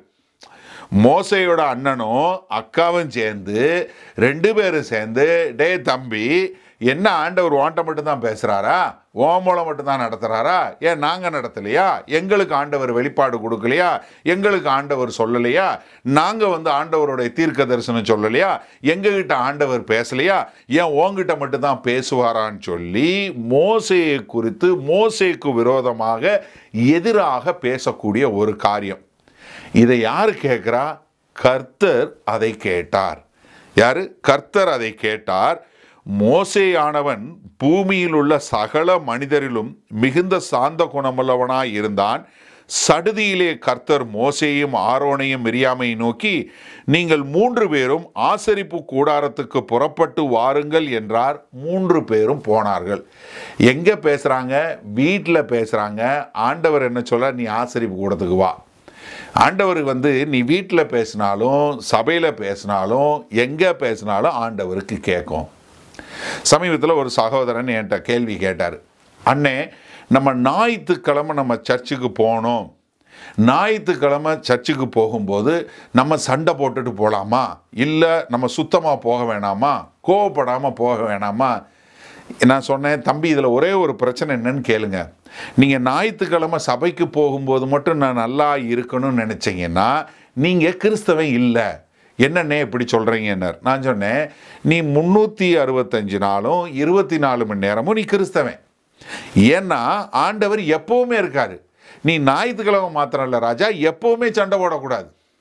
மோசையோட அண்ணனும் அக்காவும் சேர்ந்து ரெண்டு பேரும் சேர்ந்து டே தம்பி என்ன ஆண்டவர் ஓன்ட்ட மட்டும் தான் பேசுகிறாரா ஓ மூலம் மட்டும் தான் நடத்துகிறாரா ஏன் நாங்கள் நடத்தலையா எங்களுக்கு ஆண்டவர் வெளிப்பாடு கொடுக்கலையா எங்களுக்கு ஆண்டவர் சொல்லலையா நாங்கள் வந்து ஆண்டவருடைய தீர்க்க தரிசனம் சொல்லலையா எங்ககிட்ட ஆண்டவர் பேசலையா ஏன் உங்ககிட்ட மட்டும் தான் பேசுவாரான்னு சொல்லி மோசையை குறித்து மோசைக்கு விரோதமாக எதிராக பேசக்கூடிய ஒரு காரியம் இதை யார் கேட்குறா கர்த்தர் அதை கேட்டார் யாரு கர்த்தர் அதை கேட்டார் மோசேயானவன் பூமியில் உள்ள சகல மனிதரிலும் மிகுந்த சாந்த குணமுள்ளவனாய் இருந்தான் சடுதியிலே கர்த்தர் மோசேயும் ஆரோனையும் மிரியாமை நோக்கி நீங்கள் மூன்று பேரும் ஆசரிப்பு கூடாரத்துக்கு புறப்பட்டு வாருங்கள் என்றார் மூன்று பேரும் போனார்கள் எங்கே பேசுகிறாங்க வீட்டில் பேசுகிறாங்க ஆண்டவர் என்ன சொல்ல நீ ஆசரிப்பு கூடத்துக்கு வா ஆண்டவர் வந்து நீ வீட்டில் பேசினாலும் சபையில் பேசினாலும் எங்கே பேசினாலும் ஆண்டவருக்கு கேட்கும் சமீபத்தில் ஒரு சகோதரன் என்கிட்ட கேள்வி கேட்டார் அண்ணே நம்ம ஞாயிற்றுக்கிழமை நம்ம சர்ச்சுக்கு போனோம் ஞாயிற்றுக்கிழமை சர்ச்சுக்கு போகும்போது நம்ம சண்டை போட்டுட்டு போகலாமா இல்லை நம்ம சுத்தமாக போக வேணாமா கோவப்படாமல் போக வேணாமா நான் சொன்னேன் தம்பி இதில் ஒரே ஒரு பிரச்சனை என்னன்னு கேளுங்க நீங்கள் ஞாயிற்றுக்கிழமை சபைக்கு போகும்போது மட்டும் நான் நல்லா இருக்கணும்னு நினச்சிங்கன்னா நீங்கள் கிறிஸ்தவன் இல்லை என்னண்ணே இப்படி சொல்கிறீங்கன்னார் நான் சொன்னேன் நீ முந்நூற்றி அறுபத்தஞ்சு நாளும் இருபத்தி நாலு மணி நேரமும் நீ கிறிஸ்தவன் ஏன்னா ஆண்டவர் எப்பவுமே இருக்காரு நீ ஞாயிற்றுக்கிழமை மாத்திரம் இல்லை ராஜா எப்பவுமே சண்டை போடக்கூடாது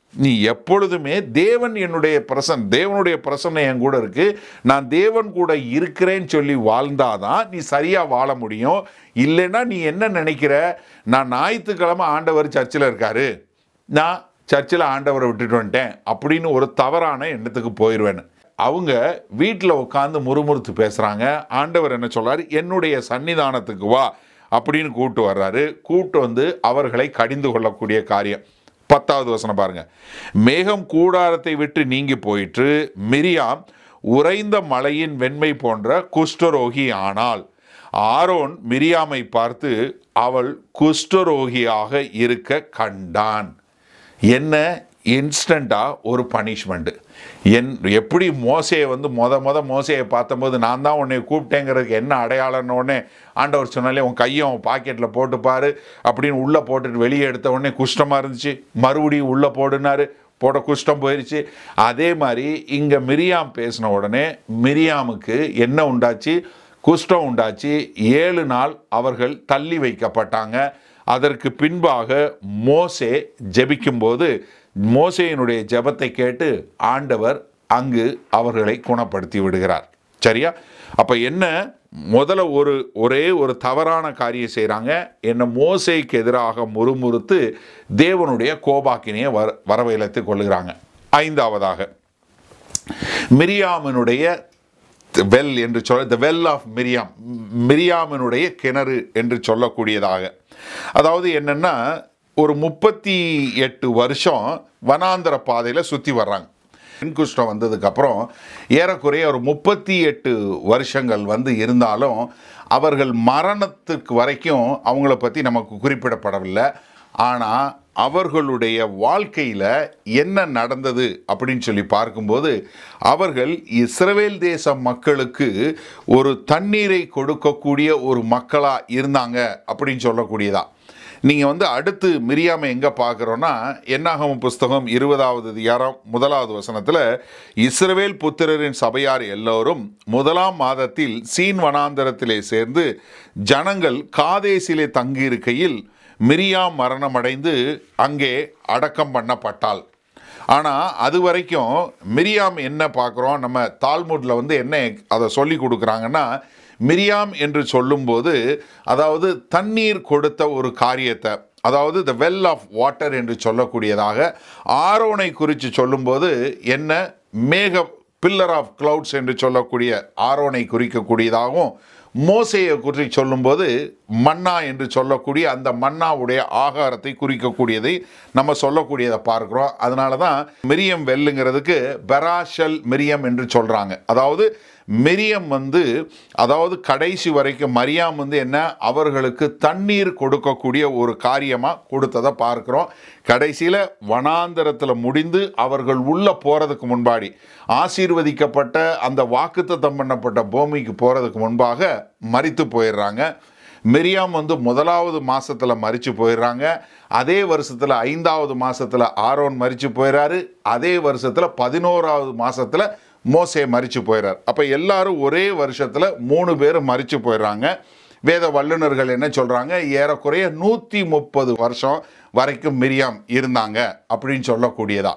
நீ எப்பொழுதுமே தேவன் என்னுடைய பிரசன் தேவனுடைய பிரசன்னை என் கூட இருக்கு நான் தேவன் கூட இருக்கிறேன்னு சொல்லி வாழ்ந்தாதான் நீ சரியா வாழ முடியும் இல்லைன்னா நீ என்ன நினைக்கிற நான் ஞாயிற்றுக்கிழமை ஆண்டவர் சர்ச்சில் இருக்காரு நான் சர்ச்சில் ஆண்டவரை விட்டுட்டு வந்துட்டேன் அப்படின்னு ஒரு தவறான எண்ணத்துக்கு போயிடுவேன் அவங்க வீட்டில் உட்காந்து முறுமுறுத்து பேசுகிறாங்க ஆண்டவர் என்ன சொல்றாரு என்னுடைய சன்னிதானத்துக்கு வா அப்படின்னு கூப்பிட்டு வர்றாரு கூப்பிட்டு வந்து அவர்களை கடிந்து கொள்ளக்கூடிய காரியம் பத்தாவது வசனம் பாருங்க மேகம் கூடாரத்தை விட்டு நீங்கி போயிற்று மிரியாம் உறைந்த மலையின் வெண்மை போன்ற குஷ்டரோகி ஆனாள் ஆரோன் மிரியாமை பார்த்து அவள் குஷ்டரோகியாக இருக்க கண்டான் என்ன இன்ஸ்டண்ட்டாக ஒரு பனிஷ்மெண்ட் என் எப்படி மோசையை வந்து மொத மொத மோசையை பார்த்தம்போது நான் தான் உன்னை கூப்பிட்டேங்கிறதுக்கு என்ன அடையாளம்னு உடனே ஆண்டவர் சொன்னாலே உன் கையை உன் பாக்கெட்டில் போட்டு பாரு அப்படின்னு உள்ளே போட்டுட்டு வெளியே எடுத்த உடனே குஷ்டமாக இருந்துச்சு மறுபடியும் உள்ளே போடுனாரு போட குஷ்டம் போயிடுச்சு அதே மாதிரி இங்கே மிரியாம் பேசின உடனே மிரியாமுக்கு என்ன உண்டாச்சு குஷ்டம் உண்டாச்சு ஏழு நாள் அவர்கள் தள்ளி வைக்கப்பட்டாங்க அதற்கு பின்பாக மோசே ஜெபிக்கும்போது மோசேயினுடைய ஜெபத்தை கேட்டு ஆண்டவர் அங்கு அவர்களை குணப்படுத்தி விடுகிறார் சரியா அப்ப என்ன முதல்ல ஒரு ஒரே ஒரு தவறான காரியம் செய்கிறாங்க என்ன மோசைக்கு எதிராக முறுமுறுத்து தேவனுடைய கோபாக்கினையை வர வரவழைத்து கொள்ளுகிறாங்க ஐந்தாவதாக மிரியாமினுடைய வெல் என்று சொல்ல த வெல் ஆஃப் மிரியாம் மிரியாமினுடைய கிணறு என்று சொல்லக்கூடியதாக அதாவது என்னன்னா ஒரு முப்பத்தி எட்டு வருஷம் வனாந்தர பாதையில் சுற்றி வர்றாங்க குஷ்டம் வந்ததுக்கப்புறம் ஏறக்குறைய ஒரு முப்பத்தி எட்டு வருஷங்கள் வந்து இருந்தாலும் அவர்கள் மரணத்துக்கு வரைக்கும் அவங்கள பற்றி நமக்கு குறிப்பிடப்படவில்லை ஆனால் அவர்களுடைய வாழ்க்கையில் என்ன நடந்தது அப்படின்னு சொல்லி பார்க்கும்போது அவர்கள் இஸ்ரவேல் தேச மக்களுக்கு ஒரு தண்ணீரை கொடுக்கக்கூடிய ஒரு மக்களாக இருந்தாங்க அப்படின்னு சொல்லக்கூடியதா நீங்கள் வந்து அடுத்து மிரியாமை எங்கே பார்க்குறோன்னா என்னாகம புஸ்தகம் இருபதாவது அதிகாரம் முதலாவது வசனத்தில் இஸ்ரவேல் புத்திரரின் சபையார் எல்லோரும் முதலாம் மாதத்தில் சீன் வனாந்தரத்திலே சேர்ந்து ஜனங்கள் காதேசிலே தங்கியிருக்கையில் மிரியாம் மரணமடைந்து அங்கே அடக்கம் பண்ணப்பட்டாள் ஆனால் அது வரைக்கும் மிரியாம் என்ன பார்க்குறோம் நம்ம தால்முட்டில் வந்து என்ன அதை சொல்லி கொடுக்குறாங்கன்னா மிரியாம் என்று சொல்லும்போது அதாவது தண்ணீர் கொடுத்த ஒரு காரியத்தை அதாவது த வெல் ஆஃப் வாட்டர் என்று சொல்லக்கூடியதாக ஆரோனை குறித்து சொல்லும்போது என்ன மேக பில்லர் ஆஃப் கிளவுட்ஸ் என்று சொல்லக்கூடிய ஆரோனை குறிக்கக்கூடியதாகவும் மோசையை குறித்து சொல்லும்போது மன்னா என்று சொல்லக்கூடிய அந்த மன்னாவுடைய ஆகாரத்தை குறிக்கக்கூடியதை நம்ம சொல்லக்கூடியதை பார்க்குறோம் அதனால தான் மிரியம் வெல்லுங்கிறதுக்கு பெராஷல் மிரியம் என்று சொல்கிறாங்க அதாவது மிரியம் வந்து அதாவது கடைசி வரைக்கும் மரியாம் வந்து என்ன அவர்களுக்கு தண்ணீர் கொடுக்கக்கூடிய ஒரு காரியமாக கொடுத்ததை பார்க்குறோம் கடைசியில் வனாந்தரத்தில் முடிந்து அவர்கள் உள்ளே போகிறதுக்கு முன்பாடி ஆசீர்வதிக்கப்பட்ட அந்த வாக்குத்தத்தம் பண்ணப்பட்ட பூமிக்கு போகிறதுக்கு முன்பாக மறித்து போயிடுறாங்க மிரியாம் வந்து முதலாவது மாசத்துல மறிச்சு போயிடுறாங்க அதே வருஷத்துல ஐந்தாவது மாசத்துல ஆரோன் மறிச்சு போயிடுறாரு அதே வருஷத்துல பதினோராவது மாசத்துல மோசே மறிச்சு போயிடுறார் அப்ப எல்லாரும் ஒரே வருஷத்துல மூணு பேர் மறிச்சு போயிடுறாங்க வேத வல்லுநர்கள் என்ன சொல்றாங்க ஏறக்குறைய நூத்தி முப்பது வருஷம் வரைக்கும் மிரியாம் இருந்தாங்க அப்படின்னு சொல்லக்கூடியதா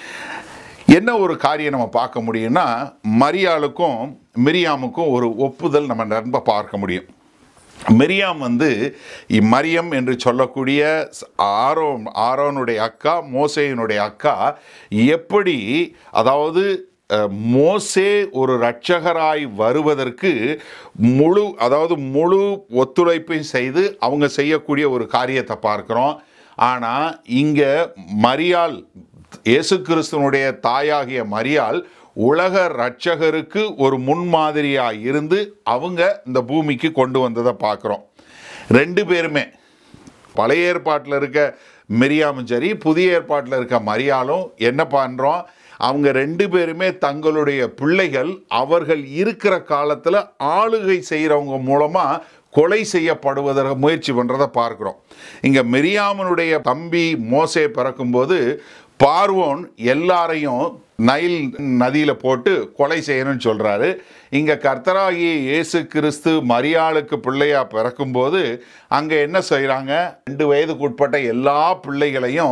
என்ன ஒரு காரியம் நம்ம பார்க்க முடியும்னா மரியாளுக்கும் மிரியாமுக்கும் ஒரு ஒப்புதல் நம்ம நம்ப பார்க்க முடியும் மிரியாம் வந்து இ- மரியம் என்று சொல்லக்கூடிய ஸ்- ஆரோ ஆரோனுடைய அக்கா மோசேயினுடைய அக்கா எப்படி அதாவது அஹ், மோசே ஒரு இரட்சகராய் வருவதற்கு முழு அதாவது முழு ஒத்துழைப்பையும் செய்து அவங்க செய்யக்கூடிய ஒரு காரியத்தை பார்க்குறோம் ஆனால் இங்கே மரியாள் இயேசு கிறிஸ்துவனுடைய தாயாகிய மரியாள் உலக ரட்சகருக்கு ஒரு முன்மாதிரியாக இருந்து அவங்க இந்த பூமிக்கு கொண்டு வந்ததை பார்க்குறோம் ரெண்டு பேருமே பழைய ஏற்பாட்டில் இருக்க மிரியாமும் சரி புதிய ஏற்பாட்டில் இருக்க மரியாளும் என்ன பண்ணுறோம் அவங்க ரெண்டு பேருமே தங்களுடைய பிள்ளைகள் அவர்கள் இருக்கிற காலத்தில் ஆளுகை செய்கிறவங்க மூலமாக கொலை செய்யப்படுவதற்கு முயற்சி பண்ணுறதை பார்க்குறோம் இங்கே மிரியாமனுடைய தம்பி மோசே பிறக்கும்போது பார்வோன் எல்லாரையும் நைல் நதியில் போட்டு கொலை செய்யணும்னு சொல்கிறாரு இங்கே கர்த்தராகிய இயேசு கிறிஸ்து மரியாளுக்கு பிள்ளையா பிறக்கும்போது அங்கே என்ன செய்கிறாங்க ரெண்டு வயதுக்கு உட்பட்ட எல்லா பிள்ளைகளையும்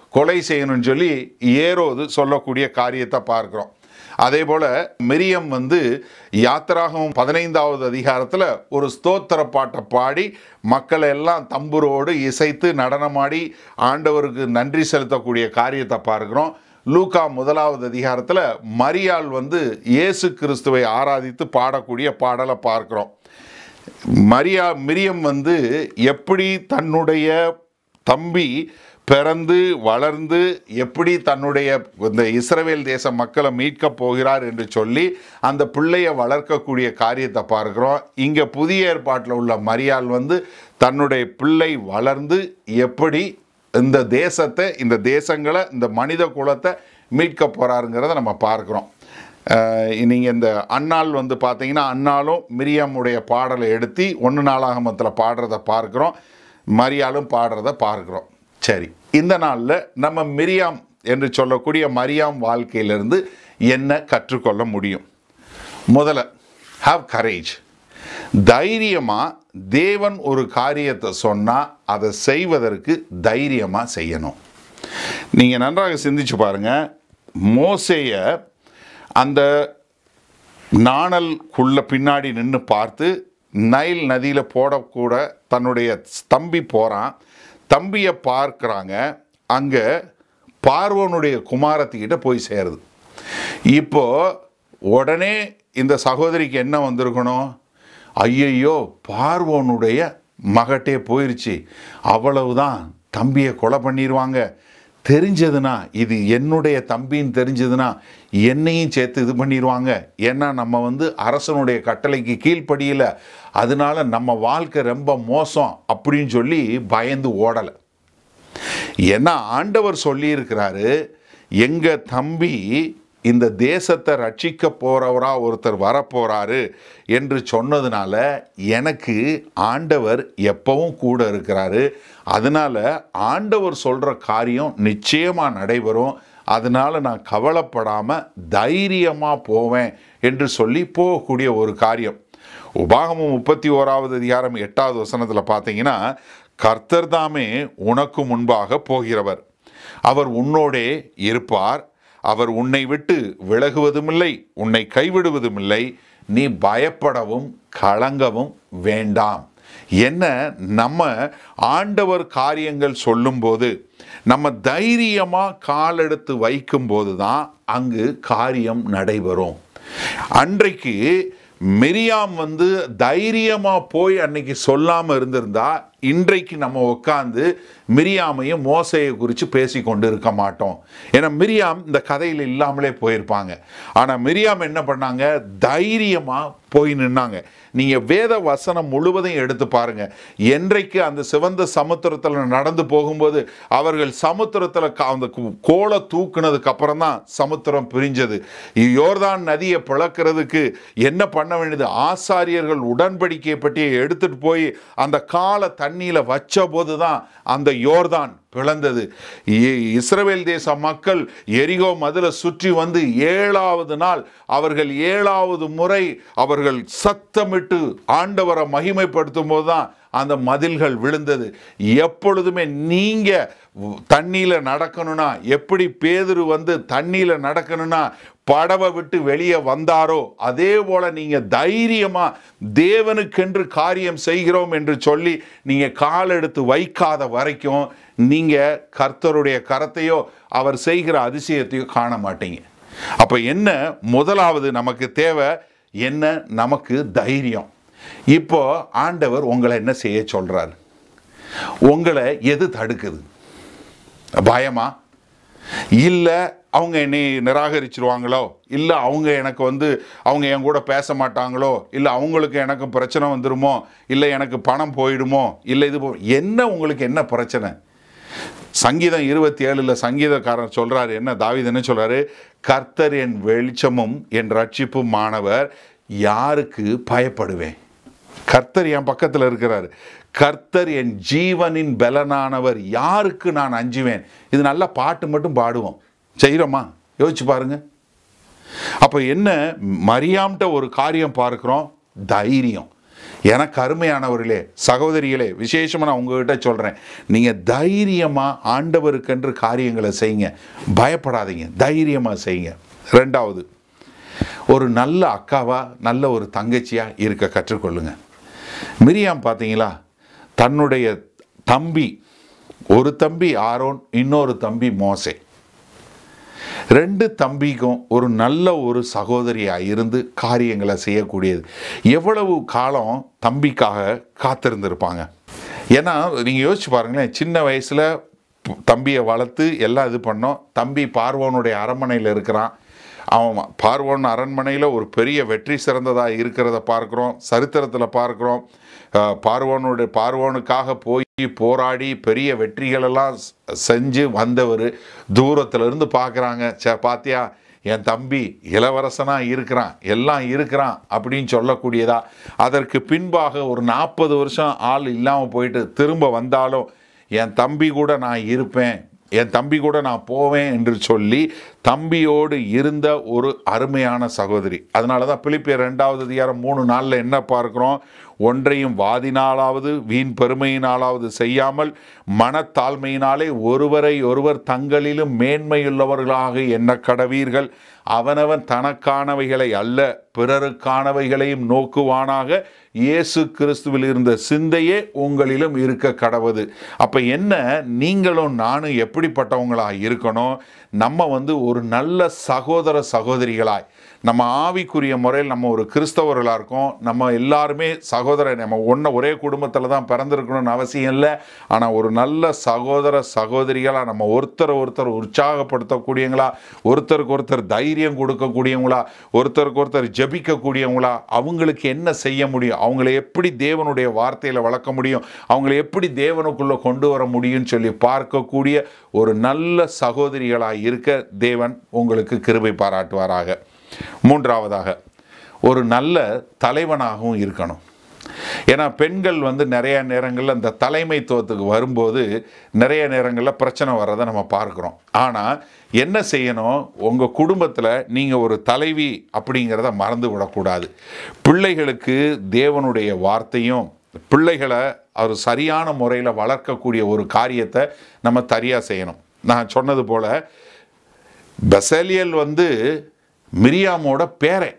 கொலை செய்யணும்னு சொல்லி ஏரோது சொல்லக்கூடிய காரியத்தை பார்க்கிறோம் அதே போல மிரியம் வந்து யாத்திராகவும் பதினைந்தாவது அதிகாரத்தில் ஒரு ஸ்தோத்திர பாட்டை பாடி மக்களை எல்லாம் தம்புரோடு இசைத்து நடனமாடி ஆண்டவருக்கு நன்றி செலுத்தக்கூடிய காரியத்தை பார்க்கிறோம் லூக்கா முதலாவது அதிகாரத்தில் மரியாள் வந்து இயேசு கிறிஸ்துவை ஆராதித்து பாடக்கூடிய பாடலை பார்க்கிறோம் மரியா மிரியம் வந்து எப்படி தன்னுடைய தம்பி பிறந்து வளர்ந்து எப்படி தன்னுடைய இந்த இஸ்ரவேல் தேச மக்களை மீட்கப் போகிறார் என்று சொல்லி அந்த பிள்ளையை வளர்க்கக்கூடிய காரியத்தை பார்க்கிறோம் இங்கே புதிய ஏற்பாட்டில் உள்ள மரியாள் வந்து தன்னுடைய பிள்ளை வளர்ந்து எப்படி இந்த தேசத்தை இந்த தேசங்களை இந்த மனித குலத்தை மீட்க போகிறாருங்கிறத நம்ம பார்க்குறோம் நீங்கள் இந்த அன்னாள் வந்து பார்த்தீங்கன்னா அன்னாலும் மிரியாமுடைய பாடலை எடுத்து ஒன்று நாளாகமத்தில் பாடுறத பார்க்குறோம் மரியாளும் பாடுறத பார்க்குறோம் சரி இந்த நாளில் நம்ம மிரியாம் என்று சொல்லக்கூடிய மரியாம் வாழ்க்கையிலிருந்து என்ன கற்றுக்கொள்ள முடியும் முதல்ல ஹாவ் கரேஜ் தைரியமாக தேவன் ஒரு காரியத்தை சொன்னால் அதை செய்வதற்கு தைரியமாக செய்யணும் நீங்கள் நன்றாக சிந்திச்சு பாருங்கள் மோசேய அந்த நாணல்குள்ள பின்னாடி நின்று பார்த்து நைல் நதியில் போடக்கூட தன்னுடைய தம்பி போகிறான் தம்பியை பார்க்குறாங்க அங்கே பார்வனுடைய குமாரத்திக்கிட்ட போய் சேருது இப்போ உடனே இந்த சகோதரிக்கு என்ன வந்திருக்கணும் ஐயையோ பார்வோனுடைய மகட்டே போயிருச்சு அவ்வளவுதான் தம்பியை கொலை பண்ணிடுவாங்க தெரிஞ்சதுன்னா இது என்னுடைய தம்பின்னு தெரிஞ்சதுன்னா என்னையும் சேர்த்து இது பண்ணிடுவாங்க ஏன்னா நம்ம வந்து அரசனுடைய கட்டளைக்கு கீழ்ப்படியல அதனால நம்ம வாழ்க்கை ரொம்ப மோசம் அப்படின்னு சொல்லி பயந்து ஓடலை ஏன்னா ஆண்டவர் சொல்லியிருக்கிறாரு எங்க தம்பி இந்த தேசத்தை ரட்சிக்க போறவரா ஒருத்தர் வரப்போறாரு என்று சொன்னதுனால எனக்கு ஆண்டவர் எப்பவும் கூட இருக்கிறாரு அதனால ஆண்டவர் சொல்ற காரியம் நிச்சயமா நடைபெறும் அதனால நான் கவலைப்படாம தைரியமா போவேன் என்று சொல்லி போகக்கூடிய ஒரு காரியம் உபாகமம் முப்பத்தி ஓராவது அதிகாரம் எட்டாவது வசனத்தில் பார்த்தீங்கன்னா கர்த்தர் தாமே உனக்கு முன்பாக போகிறவர் அவர் உன்னோடே இருப்பார் அவர் உன்னை விட்டு விலகுவதுமில்லை உன்னை கைவிடுவதுமில்லை நீ பயப்படவும் கலங்கவும் வேண்டாம் என்ன நம்ம ஆண்டவர் காரியங்கள் சொல்லும்போது நம்ம தைரியமாக காலெடுத்து வைக்கும்போது தான் அங்கு காரியம் நடைபெறும் அன்றைக்கு மெரியாம் வந்து தைரியமாக போய் அன்னைக்கு சொல்லாமல் இருந்திருந்தா இன்றைக்கு நம்ம உட்காந்து மிரியாமையும் மோசையை குறித்து பேசி கொண்டு இருக்க மாட்டோம் ஏன்னா மிரியாம் இந்த கதையில் இல்லாமலே போயிருப்பாங்க ஆனால் மிரியாம் என்ன பண்ணாங்க தைரியமாக போய் நின்னாங்க நீங்கள் வேத வசனம் முழுவதையும் எடுத்து பாருங்க என்றைக்கு அந்த சிவந்த சமுத்திரத்தில் நடந்து போகும்போது அவர்கள் சமுத்திரத்தில் அந்த கு- கோலை தூக்குனதுக்கு அப்புறம் தான் சமுத்திரம் பிரிஞ்சது யோர்தான் நதியை பிளக்கிறதுக்கு என்ன பண்ண வேண்டியது ஆசாரியர்கள் உடன்படிக்கை பற்றியை எடுத்துட்டு போய் அந்த காலை தண்ணியில் வச்ச போது தான் அந்த யோர்தான் பிளந்தது இ- இஸ்ரவேல் தேச மக்கள் எரிகோ மதுல சுற்றி வந்து ஏழாவது நாள் அவர்கள் ஏழாவது முறை அவர்கள் சத்தமிட்டு ஆண்டவரை மகிமைப்படுத்தும் போது தான் அந்த மதில்கள் விழுந்தது எப்பொழுதுமே நீங்க தண்ணியில நடக்கணும்னா எப்படி பேதுரு வந்து தண்ணியில நடக்கணும்னா படவை விட்டு வெளியே வந்தாரோ அதே போல நீங்க தைரியமா தேவனுக்கென்று காரியம் செய்கிறோம் என்று சொல்லி நீங்க கால் எடுத்து வைக்காத வரைக்கும் நீங்க கர்த்தருடைய கரத்தையோ அவர் செய்கிற அதிசயத்தையோ காண மாட்டீங்க அப்ப என்ன முதலாவது நமக்கு தேவை என்ன நமக்கு தைரியம் இப்போ ஆண்டவர் உங்களை என்ன செய்ய சொல்றார் உங்களை எது தடுக்குது பயமா இல்லை அவங்க என்னை நிராகரிச்சிருவாங்களோ இல்லை அவங்க எனக்கு வந்து அவங்க என் கூட பேச மாட்டாங்களோ இல்லை அவங்களுக்கு எனக்கு பிரச்சனை வந்துருமோ இல்லை எனக்கு பணம் போயிடுமோ இல்லை இது போ- என்ன உங்களுக்கு என்ன பிரச்சனை சங்கீதம் இருபத்தி ஏழில் சங்கீதக்காரர் சொல்றாரு என்ன தாவீது என்ன சொல்றாரு கர்த்தர் என் வெளிச்சமும் என் ரட்சிப்பும் மாணவர் யாருக்கு பயப்படுவேன் கர்த்தர் என் பக்கத்தில் இருக்கிறார் கர்த்தர் என் ஜீவனின் பலனானவர் யாருக்கு நான் அஞ்சுவேன் இது நல்லா பாட்டு மட்டும் பாடுவோம் செய்கிறோமா யோசிச்சு பாருங்க அப்போ என்ன மரியாம்கிட்ட ஒரு காரியம் பார்க்குறோம் தைரியம் எனக்கு அருமையானவர்களே சகோதரிகளே விசேஷமாக நான் உங்ககிட்ட சொல்கிறேன் நீங்கள் தைரியமாக ஆண்டவருக்கென்று காரியங்களை செய்யுங்க பயப்படாதீங்க தைரியமாக செய்யுங்க ரெண்டாவது ஒரு நல்ல அக்காவா நல்ல ஒரு தங்கச்சியாக இருக்க கற்றுக்கொள்ளுங்க மிரியாம் பார்த்தீங்களா தன்னுடைய தம்பி ஒரு தம்பி ஆரோன் இன்னொரு தம்பி மோசே ரெண்டு தம்பிக்கும் ஒரு நல்ல ஒரு சகோதரியாக இருந்து காரியங்களை செய்யக்கூடியது எவ்வளவு காலம் தம்பிக்காக காத்திருந்திருப்பாங்க ஏன்னா நீங்கள் யோசிச்சு பாருங்களேன் சின்ன வயசில் தம்பியை வளர்த்து எல்லாம் இது பண்ணோம் தம்பி பார்வோனுடைய அரண்மனையில் இருக்கிறான் அவன் பார்வோன் அரண்மனையில் ஒரு பெரிய வெற்றி சிறந்ததாக இருக்கிறத பார்க்குறோம் சரித்திரத்தில் பார்க்குறோம் அஹ், பார்வோனுடைய பார்வோனுக்காக போய் போராடி பெரிய வெற்றிகளெல்லாம் செ- செஞ்சு வந்தவர் தூரத்துல இருந்து பார்க்குறாங்க சே பாத்தியா என் தம்பி இளவரசனாக இருக்கிறான் எல்லாம் இருக்கிறான் அப்படின்னு சொல்லக்கூடியதா அதற்கு பின்பாக ஒரு நாற்பது வருஷம் ஆள் இல்லாமல் போயிட்டு திரும்ப வந்தாலும் என் தம்பி கூட நான் இருப்பேன் என் தம்பி கூட நான் போவேன் என்று சொல்லி தம்பியோடு இருந்த ஒரு அருமையான சகோதரி அதனால தான் பிலிப்பியர் ரெண்டாவது அதிகாரம் மூணு நாளில் என்ன பார்க்குறோம் ஒன்றையும் வாதினாலாவது வீண் பெருமையினாலாவது செய்யாமல் மனத்தாழ்மையினாலே ஒருவரை ஒருவர் தங்களிலும் மேன்மையுள்ளவர்களாக எண்ண கடவீர்கள் அவனவன் தனக்கானவைகளை அல்ல பிறருக்கானவைகளையும் நோக்குவானாக இயேசு கிறிஸ்துவில் இருந்த சிந்தையே உங்களிலும் இருக்க கடவுது அப்போ என்ன நீங்களும் நானும் எப்படிப்பட்டவங்களாக இருக்கணும் நம்ம வந்து ஒரு நல்ல சகோதர சகோதரிகளாய் நம்ம ஆவிக்குரிய முறையில் நம்ம ஒரு கிறிஸ்தவர்களாக இருக்கோம் நம்ம எல்லாருமே சகோதரர் நம்ம ஒன்று ஒரே குடும்பத்தில் தான் பிறந்திருக்கணும்னு அவசியம் இல்லை ஆனால் ஒரு நல்ல சகோதர சகோதரிகளாக நம்ம ஒருத்தர் ஒருத்தர் உற்சாகப்படுத்தக்கூடியவங்களா ஒருத்தருக்கு ஒருத்தர் தைரியம் கொடுக்கக்கூடியவங்களா ஒருத்தருக்கு ஒருத்தர் ஜெபிக்கக்கூடியவங்களா அவங்களுக்கு என்ன செய்ய முடியும் அவங்கள எப்படி தேவனுடைய வார்த்தையில் வளர்க்க முடியும் அவங்கள எப்படி தேவனுக்குள்ளே கொண்டு வர முடியும்னு சொல்லி பார்க்கக்கூடிய ஒரு நல்ல சகோதரிகளாக இருக்க தேவன் உங்களுக்கு கிருபை பாராட்டுவாராக மூன்றாவதாக ஒரு நல்ல தலைவனாகவும் இருக்கணும் ஏன்னா பெண்கள் வந்து நிறைய நேரங்களில் இந்த தலைமைத்துவத்துக்கு வரும்போது நிறைய நேரங்களில் பிரச்சனை வர்றதை நம்ம பார்க்குறோம் ஆனால் என்ன செய்யணும் உங்கள் குடும்பத்தில் நீங்கள் ஒரு தலைவி அப்படிங்கிறத மறந்து விடக்கூடாது பிள்ளைகளுக்கு தேவனுடைய வார்த்தையும் பிள்ளைகளை அவர் சரியான முறையில் வளர்க்கக்கூடிய ஒரு காரியத்தை நம்ம சரியாக செய்யணும் நான் சொன்னது போல் பெசலியல் வந்து மிரியாமோட பேரை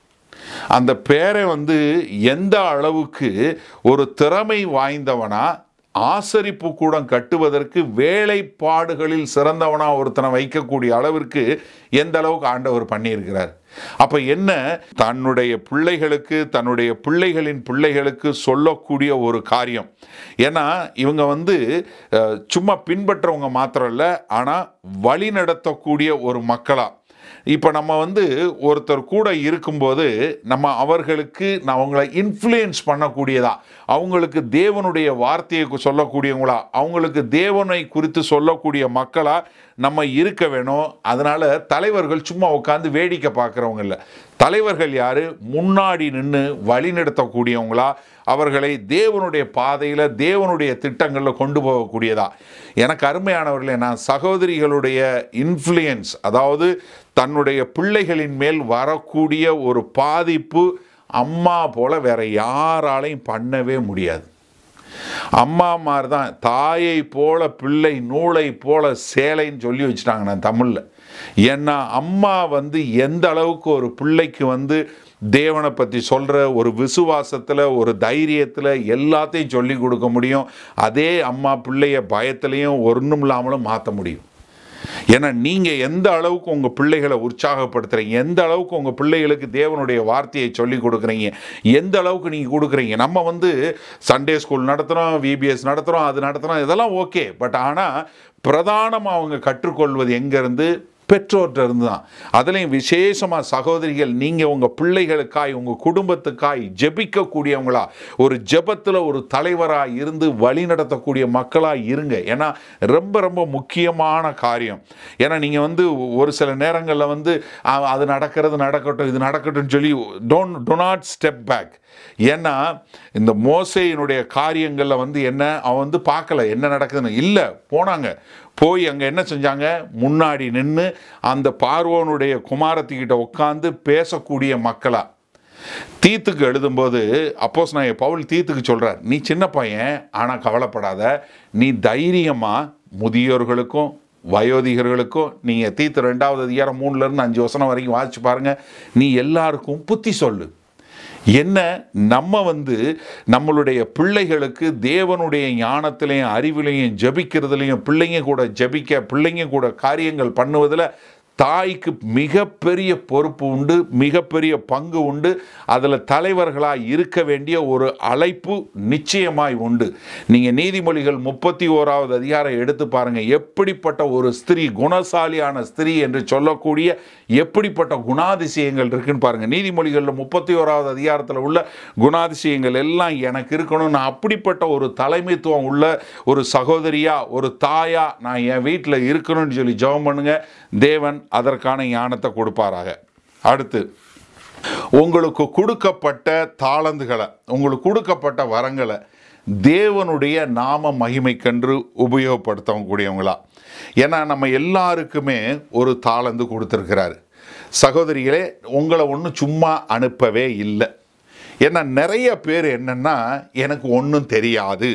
அந்த பேரை வந்து எந்த அளவுக்கு ஒரு திறமை வாய்ந்தவனா ஆசரிப்பு கூடம் கட்டுவதற்கு வேலைப்பாடுகளில் சிறந்தவனா ஒருத்தனை வைக்கக்கூடிய அளவிற்கு எந்த அளவுக்கு ஆண்டவர் பண்ணியிருக்கிறார் அப்ப என்ன தன்னுடைய பிள்ளைகளுக்கு தன்னுடைய பிள்ளைகளின் பிள்ளைகளுக்கு சொல்லக்கூடிய ஒரு காரியம் ஏன்னா இவங்க வந்து அஹ், சும்மா பின்பற்றவங்க மாத்திரம் இல்லை ஆனால் வழி நடத்தக்கூடிய ஒரு மக்களா இப்போ நம்ம வந்து ஒருத்தர் கூட இருக்கும்போது நம்ம அவர்களுக்கு நான் அவங்கள இன்ஃப்ளூயன்ஸ் பண்ணக்கூடியதா அவங்களுக்கு தேவனுடைய வார்த்தையை சொல்லக்கூடியவங்களா அவங்களுக்கு தேவனை குறித்து சொல்லக்கூடிய மக்களா நம்ம இருக்க வேணும் அதனால தலைவர்கள் சும்மா உட்காந்து வேடிக்கை பார்க்குறவங்க இல்லை தலைவர்கள் யாரு முன்னாடி நின்று வழி நடத்தக்கூடியவங்களா அவர்களை தேவனுடைய பாதையில் தேவனுடைய திட்டங்களில் கொண்டு போகக்கூடியதா எனக்கு அருமையானவர்களே நான் சகோதரிகளுடைய இன்ஃப்ளூயன்ஸ் அதாவது தன்னுடைய பிள்ளைகளின் மேல் வரக்கூடிய ஒரு பாதிப்பு அம்மா போல வேற யாராலையும் பண்ணவே முடியாது அம்மா மாதிரி தான் தாயை போல பிள்ளை நூலை போல சேலைன்னு சொல்லி வச்சுட்டாங்க நான் தமிழில் ஏன்னா அம்மா வந்து எந்த அளவுக்கு ஒரு பிள்ளைக்கு வந்து தேவனை பற்றி சொல்கிற ஒரு விசுவாசத்தில் ஒரு தைரியத்தில் எல்லாத்தையும் சொல்லி கொடுக்க முடியும் அதே அம்மா பிள்ளைய பயத்துலேயும் ஒன்றும் இல்லாமலும் மாற்ற முடியும் ஏன்னா நீங்கள் எந்த அளவுக்கு உங்கள் பிள்ளைகளை உற்சாகப்படுத்துறீங்க எந்த அளவுக்கு உங்கள் பிள்ளைகளுக்கு தேவனுடைய வார்த்தையை சொல்லி கொடுக்குறீங்க எந்த அளவுக்கு நீங்கள் கொடுக்குறீங்க நம்ம வந்து சண்டே ஸ்கூல் நடத்துகிறோம் விபிஎஸ் நடத்துகிறோம் அது நடத்துகிறோம் இதெல்லாம் ஓகே பட் ஆனால் பிரதானமாக அவங்க கற்றுக்கொள்வது எங்கேருந்து பெற்றோர்கிட்ட இருந்து தான் அதுலேயும் விசேஷமாக சகோதரிகள் நீங்கள் உங்கள் பிள்ளைகளுக்காய் உங்கள் குடும்பத்துக்காய் ஜெபிக்கக்கூடியவங்களா ஒரு ஜெபத்தில் ஒரு தலைவராக இருந்து வழி நடத்தக்கூடிய மக்களாக இருங்க ஏன்னா ரொம்ப ரொம்ப முக்கியமான காரியம் ஏன்னா நீங்கள் வந்து ஒரு சில நேரங்களில் வந்து "ஆ, அது நடக்கிறது நடக்கட்டும் இது நடக்கட்டும்னு சொல்லி don't do not step back ஏன்னா இந்த மோசையினுடைய காரியங்களில் வந்து என்ன அவன் வந்து பார்க்கல என்ன நடக்குதுன்னு இல்லை போனாங்க போய் அங்கே என்ன செஞ்சாங்க முன்னாடி நின்று அந்த பார்வோனுடைய குமாரத்திக்கிட்ட உட்காந்து பேசக்கூடிய மக்களா தீத்துக்கு எழுதும்போது அப்போஸ் நான் பவுல் தீத்துக்கு சொல்கிறார் நீ சின்ன பையன் ஆனால் கவலைப்படாத நீ தைரியமாக முதியோர்களுக்கும் வயோதிகர்களுக்கும் நீங்கள் தீத்து ரெண்டாவது அதிகாரம் மூணுலேருந்து அஞ்சு வசனம் வரைக்கும் வாசிச்சு பாருங்கள் நீ எல்லாருக்கும் புத்தி சொல்லு என்ன நம்ம வந்து நம்மளுடைய பிள்ளைகளுக்கு தேவனுடைய ஞானத்திலையும் அறிவிலையும் ஜபிக்கிறதுலையும் பிள்ளைங்க கூட ஜபிக்க பிள்ளைங்க கூட காரியங்கள் பண்ணுவதில் தாய்க்கு மிகப்பெரிய பொறுப்பு உண்டு மிகப்பெரிய பங்கு உண்டு அதில் தலைவர்களாக இருக்க வேண்டிய ஒரு அழைப்பு நிச்சயமாய் உண்டு நீங்கள் நீதிமொழிகள் முப்பத்தி ஓராவது அதிகாரம் எடுத்து பாருங்கள் எப்படிப்பட்ட ஒரு ஸ்திரீ குணசாலியான ஸ்திரீ என்று சொல்லக்கூடிய எப்படிப்பட்ட குணாதிசயங்கள் இருக்குன்னு பாருங்கள் நீதிமொழிகளில் முப்பத்தி ஓராவது அதிகாரத்தில் உள்ள குணாதிசயங்கள் எல்லாம் எனக்கு இருக்கணும் நான் அப்படிப்பட்ட ஒரு தலைமைத்துவம் உள்ள ஒரு சகோதரியா ஒரு தாயா நான் என் வீட்டில் இருக்கணும்னு சொல்லி ஜெபம் பண்ணுங்க தேவன் அதற்கான ஞானத்தை கொடுப்பாராக அடுத்து உங்களுக்கு கொடுக்கப்பட்ட தாளந்துகளை உங்களுக்கு கொடுக்கப்பட்ட வரங்களை தேவனுடைய நாம மகிமைக்கென்று உபயோகப்படுத்தக்கூடியவங்களா ஏன்னா நம்ம எல்லாருக்குமே ஒரு தாளந்து கொடுத்துருக்கிறாரு சகோதரிகளே உங்களை ஒன்றும் சும்மா அனுப்பவே இல்லை ஏன்னா நிறைய பேர் என்னென்னா எனக்கு ஒன்றும் தெரியாது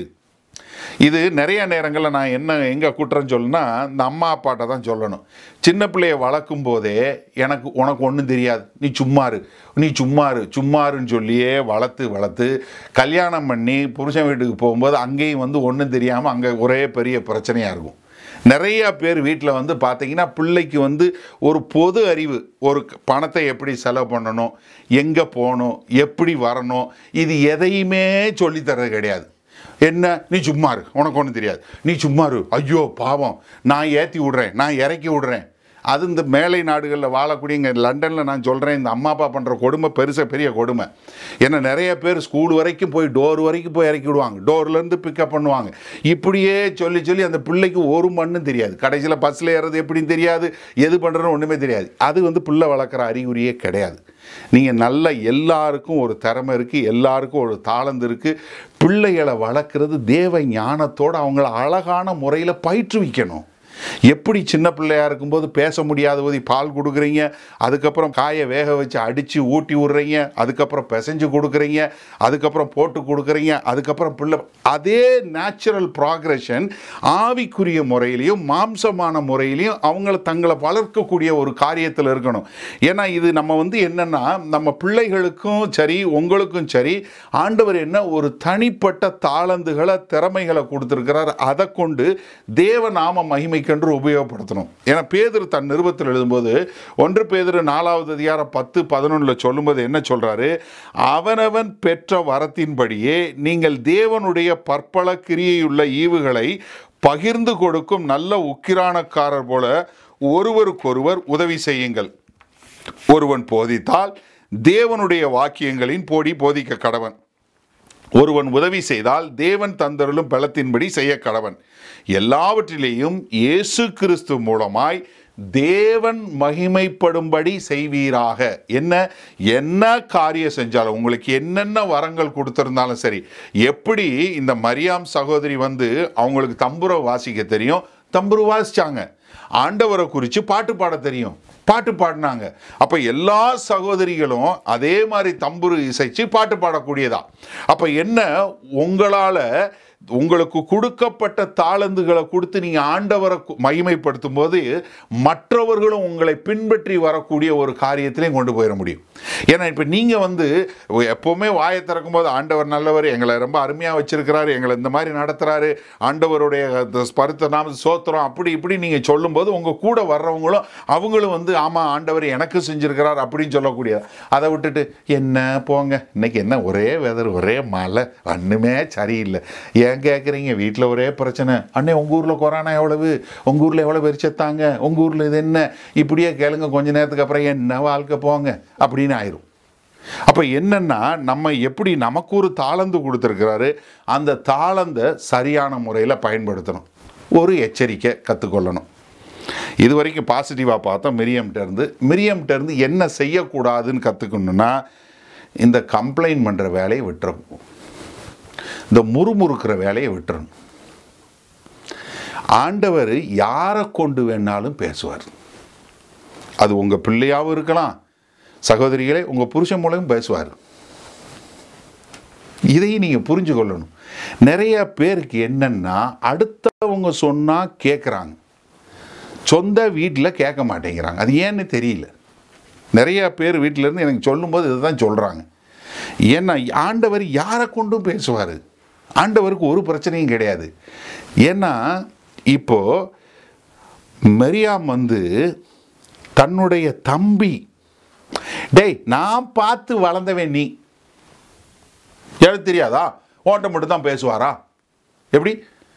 இது நிறைய நேரங்களில் நான் என்ன எங்கே குற்றம் சொல்லணும்னா இந்த அம்மா அப்பாட்ட தான் சொல்லணும் சின்ன பிள்ளைய வளர்க்கும் போதே எனக்கு உனக்கு ஒன்றும் தெரியாது நீ சும்மாரு நீ சும்மாரு சும்மாருன்னு சொல்லியே வளர்த்து வளர்த்து கல்யாணம் பண்ணி புருஷன் வீட்டுக்கு போகும்போது அங்கேயும் வந்து ஒன்றும் தெரியாமல் அங்கே ஒரே பெரிய பிரச்சனையாக இருக்கும் நிறைய பேர் வீட்டில் வந்து பார்த்தீங்கன்னா பிள்ளைக்கு வந்து ஒரு பொது அறிவு ஒரு பணத்தை எப்படி செலவு பண்ணணும் எங்கே போகணும் எப்படி வரணும் இது எதையுமே சொல்லித்தரது கிடையாது என்ன நீ சும்மா இரு உனக்கு ஒன்றும் தெரியாது நீ சும்மா இரு ஐயோ பாவம் நான் ஏற்றி விட்றேன் நான் இறக்கி விட்றேன் அது இந்த மேலை நாடுகளில் வாழக்கூடிய இங்கே லண்டனில் நான் சொல்கிறேன் இந்த அம்மா அப்பா பண்ணுற கொடுமை பெருச பெரிய கொடுமை ஏன்னா நிறைய பேர் ஸ்கூல் வரைக்கும் போய் டோர் வரைக்கும் போய் இறக்கி விடுவாங்க டோர்லேருந்து பிக்கப் பண்ணுவாங்க இப்படியே சொல்லி சொல்லி அந்த பிள்ளைக்கு ஒரு மண்ணும் தெரியாது கடைசியில் பஸ்ஸில் ஏறது எப்படின்னு தெரியாது எது பண்ணுறதுன்னு ஒன்றுமே தெரியாது அது வந்து பிள்ளை வளர்க்குற அறிகுறியே கிடையாது நீங்கள் நல்ல எல்லாருக்கும் ஒரு திறமை இருக்குது எல்லாருக்கும் ஒரு தாளந்து இருக்குது பிள்ளைகளை வளர்க்குறது தேவ ஞானத்தோடு அவங்கள அழகான முறையில் பயிற்றுவிக்கணும் எப்படி சின்ன பிள்ளையா இருக்கும்போது பேச முடியாத போது பால் கொடுக்குறீங்க அதுக்கப்புறம் காயை வேக வச்சு அடித்து ஊட்டி விட்றீங்க அதுக்கப்புறம் பிசைஞ்சு கொடுக்குறீங்க அதுக்கப்புறம் போட்டு கொடுக்குறீங்க அதுக்கப்புறம் பிள்ளை அதே நேச்சுரல் ப்ராக்ரெஷன் ஆவிக்குரிய முறையிலையும் மாம்சமான முறையிலையும் அவங்கள தங்களை வளர்க்கக்கூடிய ஒரு காரியத்தில் இருக்கணும் ஏன்னா இது நம்ம வந்து என்னென்னா நம்ம பிள்ளைகளுக்கும் சரி உங்களுக்கும் சரி ஆண்டவர் என்ன ஒரு தனிப்பட்ட தாளந்துகளை திறமைகளை கொடுத்துருக்கிறார் அதை கொண்டு தேவ நாம மகிமைக்கென்று உபயோகப்படுத்தணும் ஏன்னா பேதுரு தன் நிருபத்தில் எழுதும்போது ஒன்று பேதுரு நாலாவது அதிகாரம் பத்து பதினொன்றில் சொல்லும்போது என்ன சொல்றாரு அவனவன் பெற்ற வரத்தின்படியே நீங்கள் தேவனுடைய பற்பல கிரியையுள்ள ஈவுகளை பகிர்ந்து கொடுக்கும் நல்ல உக்கிரானக்காரர் போல ஒருவருக்கொருவர் உதவி செய்யுங்கள் ஒருவன் போதித்தால் தேவனுடைய வாக்கியங்களின் போடி போதிக்க கடவன் ஒருவன் உதவி செய்தால் தேவன் தந்தருளும் பலத்தின்படி செய்ய கடவன் எல்லாவற்றிலேயும் இயேசு கிறிஸ்து மூலமாய் தேவன் மகிமைப்படும்படி செய்வீராக என்ன என்ன காரியம் செஞ்சாலும் உங்களுக்கு என்னென்ன வரங்கள் கொடுத்துருந்தாலும் சரி எப்படி இந்த மரியாம் சகோதரி வந்து அவங்களுக்கு தம்புரை வாசிக்க தெரியும் தம்புரு வாசிச்சாங்க ஆண்டவரை குறித்து பாட்டு பாட தெரியும் பாட்டு பாடினாங்க அப்போ எல்லா சகோதரிகளும் அதே மாதிரி தம்புரு இசைச்சு பாட்டு பாடக்கூடியதா அப்போ என்ன உங்களால் உங்களுக்கு கொடுக்கப்பட்ட தாளந்துகளை கொடுத்து நீங்கள் ஆண்டவரை கு- மகிமைப்படுத்தும் போது மற்றவர்களும் உங்களை பின்பற்றி வரக்கூடிய ஒரு காரியத்திலையும் கொண்டு போயிட முடியும் ஏன்னா இப்போ நீங்கள் வந்து எப்போவுமே வாயை திறக்கும் போது ஆண்டவர் நல்லவர் எங்களை ரொம்ப அருமையாக வச்சிருக்கிறாரு எங்களை இந்த மாதிரி நடத்துகிறாரு ஆண்டவருடைய பருத்த நாம சோத்திரம் அப்படி இப்படி நீங்கள் சொல்லும்போது உங்கள் கூட வர்றவங்களும் அவங்களும் வந்து ஆமாம் ஆண்டவர் எனக்கு செஞ்சிருக்கிறார் அப்படின்னு சொல்லக்கூடிய அதை விட்டுட்டு என்ன போங்க இன்னைக்கு என்ன ஒரே வெதர் ஒரே மழை ஒன்றுமே சரியில்லை ஏன் கேட்குறீங்க வீட்டில் ஒரே பிரச்சனை அண்ணே உங்கள் ஊரில் கொரோனா எவ்வளவு உங்கள் ஊரில் எவ்வளோ பேர் செத்தாங்க உங்கள் ஊரில் இது என்ன இப்படியே கேளுங்க கொஞ்ச நேரத்துக்கு அப்புறம் என்ன வாழ்க்கை போங்க அப்படின்னு ஆயிரும் அப்போ என்னன்னா நம்ம எப்படி நமக்கு ஒரு தாளந்து கொடுத்துருக்கிறாரு அந்த தாளந்தை சரியான முறையில் பயன்படுத்தணும் ஒரு எச்சரிக்கை கற்றுக்கொள்ளணும் இது வரைக்கும் பாசிட்டிவாக பார்த்தோம் மிரியம்கிட்ட இருந்து மிரியம்கிட்ட இருந்து என்ன செய்யக்கூடாதுன்னு கற்றுக்கணுன்னா இந்த கம்ப்ளைண்ட் பண்ணுற வேலையை விட்டுறணும் இந்த முறுமுறுக்கிற வேலையை விட்டுறணும் ஆண்டவர் யாரை கொண்டு வேணாலும் பேசுவார் அது உங்கள் பிள்ளையாகவும் இருக்கலாம் சகோதரிகளே உங்கள் புருஷன் மூலம் பேசுவார் இதையும் நீங்கள் புரிஞ்சு கொள்ளணும் நிறைய பேருக்கு என்னன்னா அடுத்தவங்க சொன்னால் கேட்குறாங்க சொந்த வீட்டில் கேட்க மாட்டேங்கிறாங்க அது ஏன்னு தெரியல நிறைய பேர் வீட்டில இருந்து எனக்கு சொல்லும்போது இதுதான் சொல்கிறாங்க ஏன்னா ஆண்டவர் யாரை கொண்டும் பேசுவார் ஆண்டவருக்கு ஒரு பிரச்சனையும் கிடையாது ஏன்னா இப்போ மரியாம் வந்து தன்னுடைய தம்பி டேய் நான் பார்த்து வளர்ந்தவன் நீ எனக்கு தெரியாதா ஓட்ட மட்டும் தான் பேசுவாரா எப்படி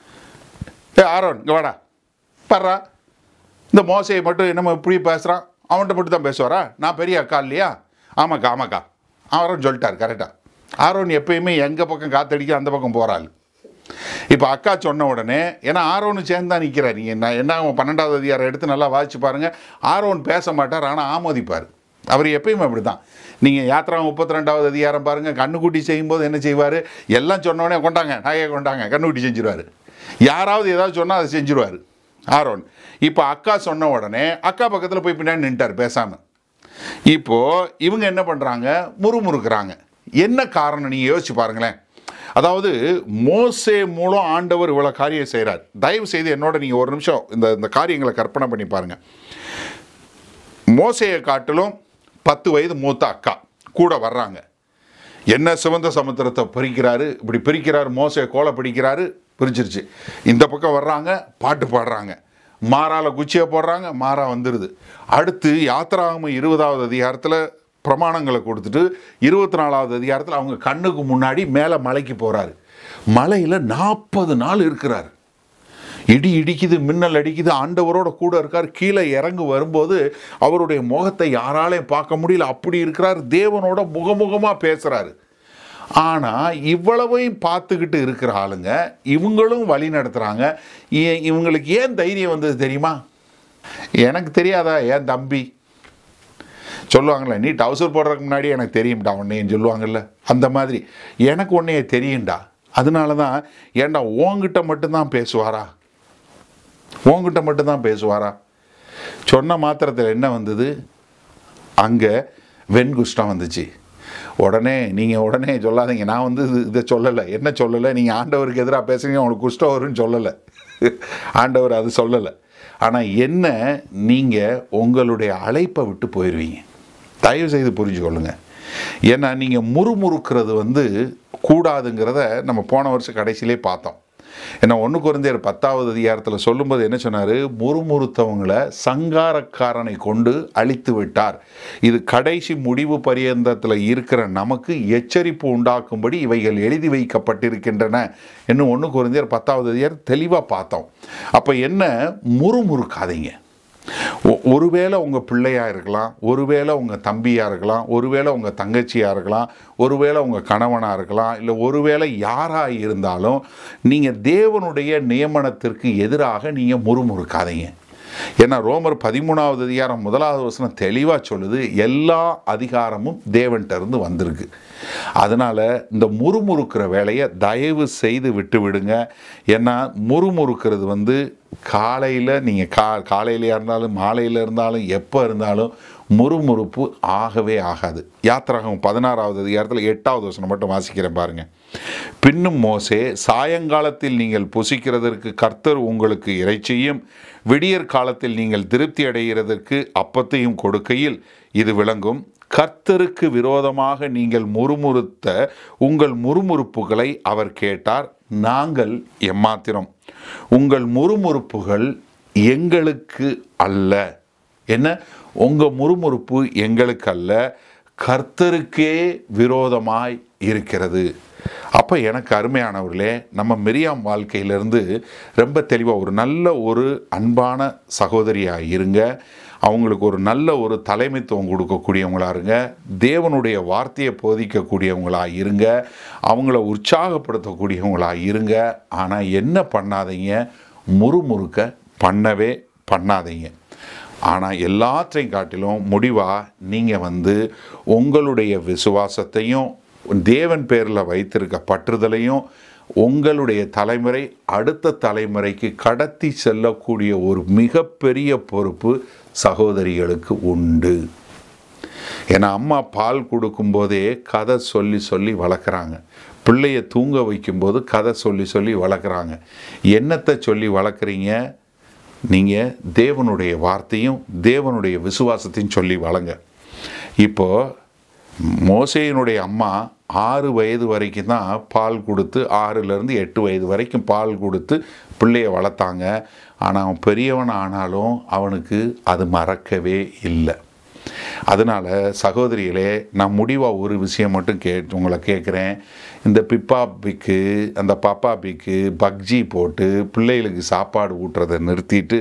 ஏ ஆரோன் இங்கே வாடா பர்றா இந்த மோசையை மட்டும் என்னமோ இப்படி பேசுகிறான் அவன்கிட்ட மட்டும் தான் பேசுவாரா நான் பெரிய அக்கா இல்லையா ஆமாக்கா ஆமாக்கா ஆரோன் சொல்லிட்டார் கரெக்டாக ஆரோன் எப்பயுமே எங்கள் பக்கம் காத்தடிக்க அந்த பக்கம் போகிறாள் இப்போ அக்கா சொன்ன உடனே ஏன்னா ஆரோன்னு சேர்ந்து தான் நிற்கிறார் நீங்கள் என்ன என்ன அவன் பன்னெண்டாவது அதிகாரம் எடுத்து நல்லா வாசிச்சு பாருங்கள் ஆரோன் பேச மாட்டார் ஆனால் ஆமோதிப்பார் அவர் எப்பயுமே அப்படி தான் நீங்கள் யாத்ரா முப்பத்தி ரெண்டாவது அதிகாரம் பாருங்கள் கண்ணுக்குட்டி செய்யும்போது என்ன செய்வார் எல்லாம் சொன்ன உடனே கொண்டாங்க நகையை கொண்டாங்க கண்ணுக்குட்டி செஞ்சிருவார் யாராவது ஏதாவது சொன்னால் அதை செஞ்சிருவார் ஆரோன் இப்போ அக்கா சொன்ன உடனே அக்கா பக்கத்தில் போய் பின்னாடி நின்ட்டார் பேசாமல் இப்போது இவங்க என்ன பண்ணுறாங்க முறுமுறுக்கிறாங்க என்ன காரணம் நீங்கள் யோசிச்சு பாருங்களேன் அதாவது மோசே மூலம் ஆண்டவர் இவ்வளோ காரியம் செய்கிறார் தயவு செய்து என்னோட நீங்கள் ஒரு நிமிஷம் இந்த இந்த காரியங்களை கற்பனை பண்ணி பாருங்கள் மோசையை காட்டிலும் பத்து வயது மூத்த அக்கா கூட வர்றாங்க என்ன சிவந்த சமுத்திரத்தை பிரிக்கிறாரு இப்படி பிரிக்கிறாரு மோசையை கோலை பிடிக்கிறாரு பிரிச்சிருச்சு இந்த பக்கம் வர்றாங்க பாட்டு பாடுறாங்க மாறால குச்சியை போடுறாங்க மாறா வந்துடுது அடுத்து யாத்திராகம இருபதாவது அதிகாரத்தில் பிரமாணங்களை கொடுத்துட்டு இருபத்தி நாலாவது அதிகாரத்தில் அவங்க கண்ணுக்கு முன்னாடி மேலே மலைக்கு போகிறாரு மலையில் நாற்பது நாள் இருக்கிறார் இடி இடிக்குது மின்னல் அடிக்குது ஆண்டவரோட கூட இருக்கார் கீழே இறங்கு வரும்போது அவருடைய முகத்தை யாராலையும் பார்க்க முடியல அப்படி இருக்கிறார் தேவனோட முகமுகமாக பேசுகிறாரு ஆனால் இவ்வளவையும் பார்த்துக்கிட்டு இருக்கிற ஆளுங்க இவங்களும் வழி நடத்துகிறாங்க ஏ- இவங்களுக்கு ஏன் தைரியம் வந்தது தெரியுமா எனக்கு தெரியாதா ஏன் தம்பி சொல்லுவாங்கள்ல நீ டவுசர் போடுறதுக்கு முன்னாடி எனக்கு தெரியும்டா உன்னையும் சொல்லுவாங்கல்ல அந்த மாதிரி எனக்கு உன்னைய தெரியும்டா அதனால தான் ஏன்டா உன்கிட்ட மட்டும்தான் பேசுவாரா உன்கிட்ட மட்டும்தான் பேசுவாரா சொன்ன மாத்திரத்தில் என்ன வந்தது அங்கே வெண்குஷ்டம் வந்துச்சு உடனே நீங்கள் உடனே சொல்லாதீங்க நான் வந்து இது- இதை சொல்லலை என்ன சொல்லலை நீங்கள் ஆண்டவருக்கு எதிராக பேசுறீங்க உங்களுக்கு குஷ்டம் வரும்னு சொல்லலை ஆண்டவர் அது சொல்லலை ஆனால் என்ன நீங்கள் உங்களுடைய அழைப்பை விட்டு போயிடுவீங்க தயவு செய்து புரிஞ்சுக்கொள்ளுங்க ஏன்னா நீங்கள் முறுமுறுக்கிறது வந்து கூடாதுங்கிறத நம்ம போன வருஷம் கடைசியிலே பார்த்தோம் ஏன்னா ஒன்று குறைந்தர் பத்தாவது அதிகாரத்தில் சொல்லும்போது என்ன சொன்னார் முறுமுறுத்தவங்களை சங்காரக்காரனை கொண்டு அழித்து விட்டார் இது கடைசி முடிவு பரியந்தத்தில் இருக்கிற நமக்கு எச்சரிப்பு உண்டாக்கும்படி இவைகள் எழுதி வைக்கப்பட்டிருக்கின்றன இன்னும் ஒன்று குறைந்தர் பத்தாவது அதிகாரம் தெளிவாக பார்த்தோம் அப்போ என்ன முறுமுறுக்காதீங்க ஒ- ஒருவேளை உங்கள் பிள்ளையாக இருக்கலாம் ஒருவேளை உங்கள் தம்பியாக இருக்கலாம் ஒருவேளை உங்கள் தங்கச்சியாக இருக்கலாம் ஒருவேளை உங்கள் கணவனாக இருக்கலாம் இல்லை ஒருவேளை யாராக இருந்தாலும் நீங்கள் தேவனுடைய நியமனத்திற்கு எதிராக நீங்கள் முறுமுறுக்காதீங்க ஏன்னா ரோமர் பதிமூணாவது அதிகாரம் முதலாவது வசனம் தெளிவாக சொல்லுது எல்லா அதிகாரமும் தேவன்கிட்ட இருந்து வந்திருக்கு அதனால் இந்த முறுமுறுக்கிற வேலையை தயவு செய்து விட்டு விடுங்க ஏன்னா முறுமுறுக்கிறது வந்து காலையில் நீங்கள் கா காலையிலையாக இருந்தாலும் மாலையில் இருந்தாலும் எப்போ இருந்தாலும் முறுமுறுப்பு ஆகவே ஆகாது யாத்திராகம் பதினாறாவது அதிகாரத்தில் எட்டாவது வசனம் மட்டும் வாசிக்கிறேன் பாருங்கள் பின்னும் மோசே சாயங்காலத்தில் நீங்கள் புசிக்கிறதற்கு கர்த்தர் உங்களுக்கு இறைச்சியும் விடியற் காலத்தில் நீங்கள் திருப்தி அடைகிறதற்கு அப்பத்தையும் கொடுக்கையில் இது விளங்கும் கர்த்தருக்கு விரோதமாக நீங்கள் முறுமுறுத்த உங்கள் முறுமுறுப்புகளை அவர் கேட்டார் நாங்கள் எம்மாத்திரம் உங்கள் முறுமுறுப்புகள் எங்களுக்கு அல்ல என்ன உங்கள் முறுமுறுப்பு எங்களுக்கு அல்ல கர்த்தருக்கே விரோதமாய் இருக்கிறது அப்போ எனக்கு அருமையானவர்களே நம்ம மிரியாம் வாழ்க்கையிலிருந்து ரொம்ப தெளிவாக ஒரு நல்ல ஒரு அன்பான சகோதரியாக இருங்க அவங்களுக்கு ஒரு நல்ல ஒரு தலைமைத்துவம் கொடுக்கக்கூடியவங்களா இருங்க தேவனுடைய வார்த்தையை போதிக்கக்கூடியவங்களா இருங்க அவங்கள உற்சாகப்படுத்தக்கூடியவங்களா இருங்க ஆனால் என்ன பண்ணாதீங்க முறுமுறுக்க பண்ணவே பண்ணாதீங்க ஆனால் எல்லாற்றையும் காட்டிலும் முடிவாக நீங்கள் வந்து உங்களுடைய விசுவாசத்தையும் தேவன் பேரில் வைத்திருக்க பற்றுதலையும் உங்களுடைய தலைமுறை அடுத்த தலைமுறைக்கு கடத்தி செல்லக்கூடிய ஒரு மிகப்பெரிய பொறுப்பு சகோதரிகளுக்கு உண்டு ஏன்னா அம்மா பால் கொடுக்கும்போதே கதை சொல்லி சொல்லி வளர்க்குறாங்க பிள்ளைய தூங்க வைக்கும்போது கதை சொல்லி சொல்லி வளர்க்குறாங்க என்னத்தை சொல்லி வளர்க்குறீங்க நீங்கள் தேவனுடைய வார்த்தையும் தேவனுடைய விசுவாசத்தையும் சொல்லி வளங்க இப்போது மோசையினுடைய அம்மா ஆறு வயது வரைக்கும் தான் பால் கொடுத்து ஆறுலேருந்து எட்டு வயது வரைக்கும் பால் கொடுத்து பிள்ளைய வளர்த்தாங்க ஆனால் அவன் பெரியவன் ஆனாலும் அவனுக்கு அது மறக்கவே இல்லை அதனால் சகோதரிகளே நான் முடிவாக ஒரு விஷயம் மட்டும் கே உங்களை கேட்குறேன் இந்த பிப்பா பிக்கு அந்த பாப்பா பிக்கு பக்ஜி போட்டு பிள்ளைகளுக்கு சாப்பாடு ஊட்டுறதை நிறுத்திட்டு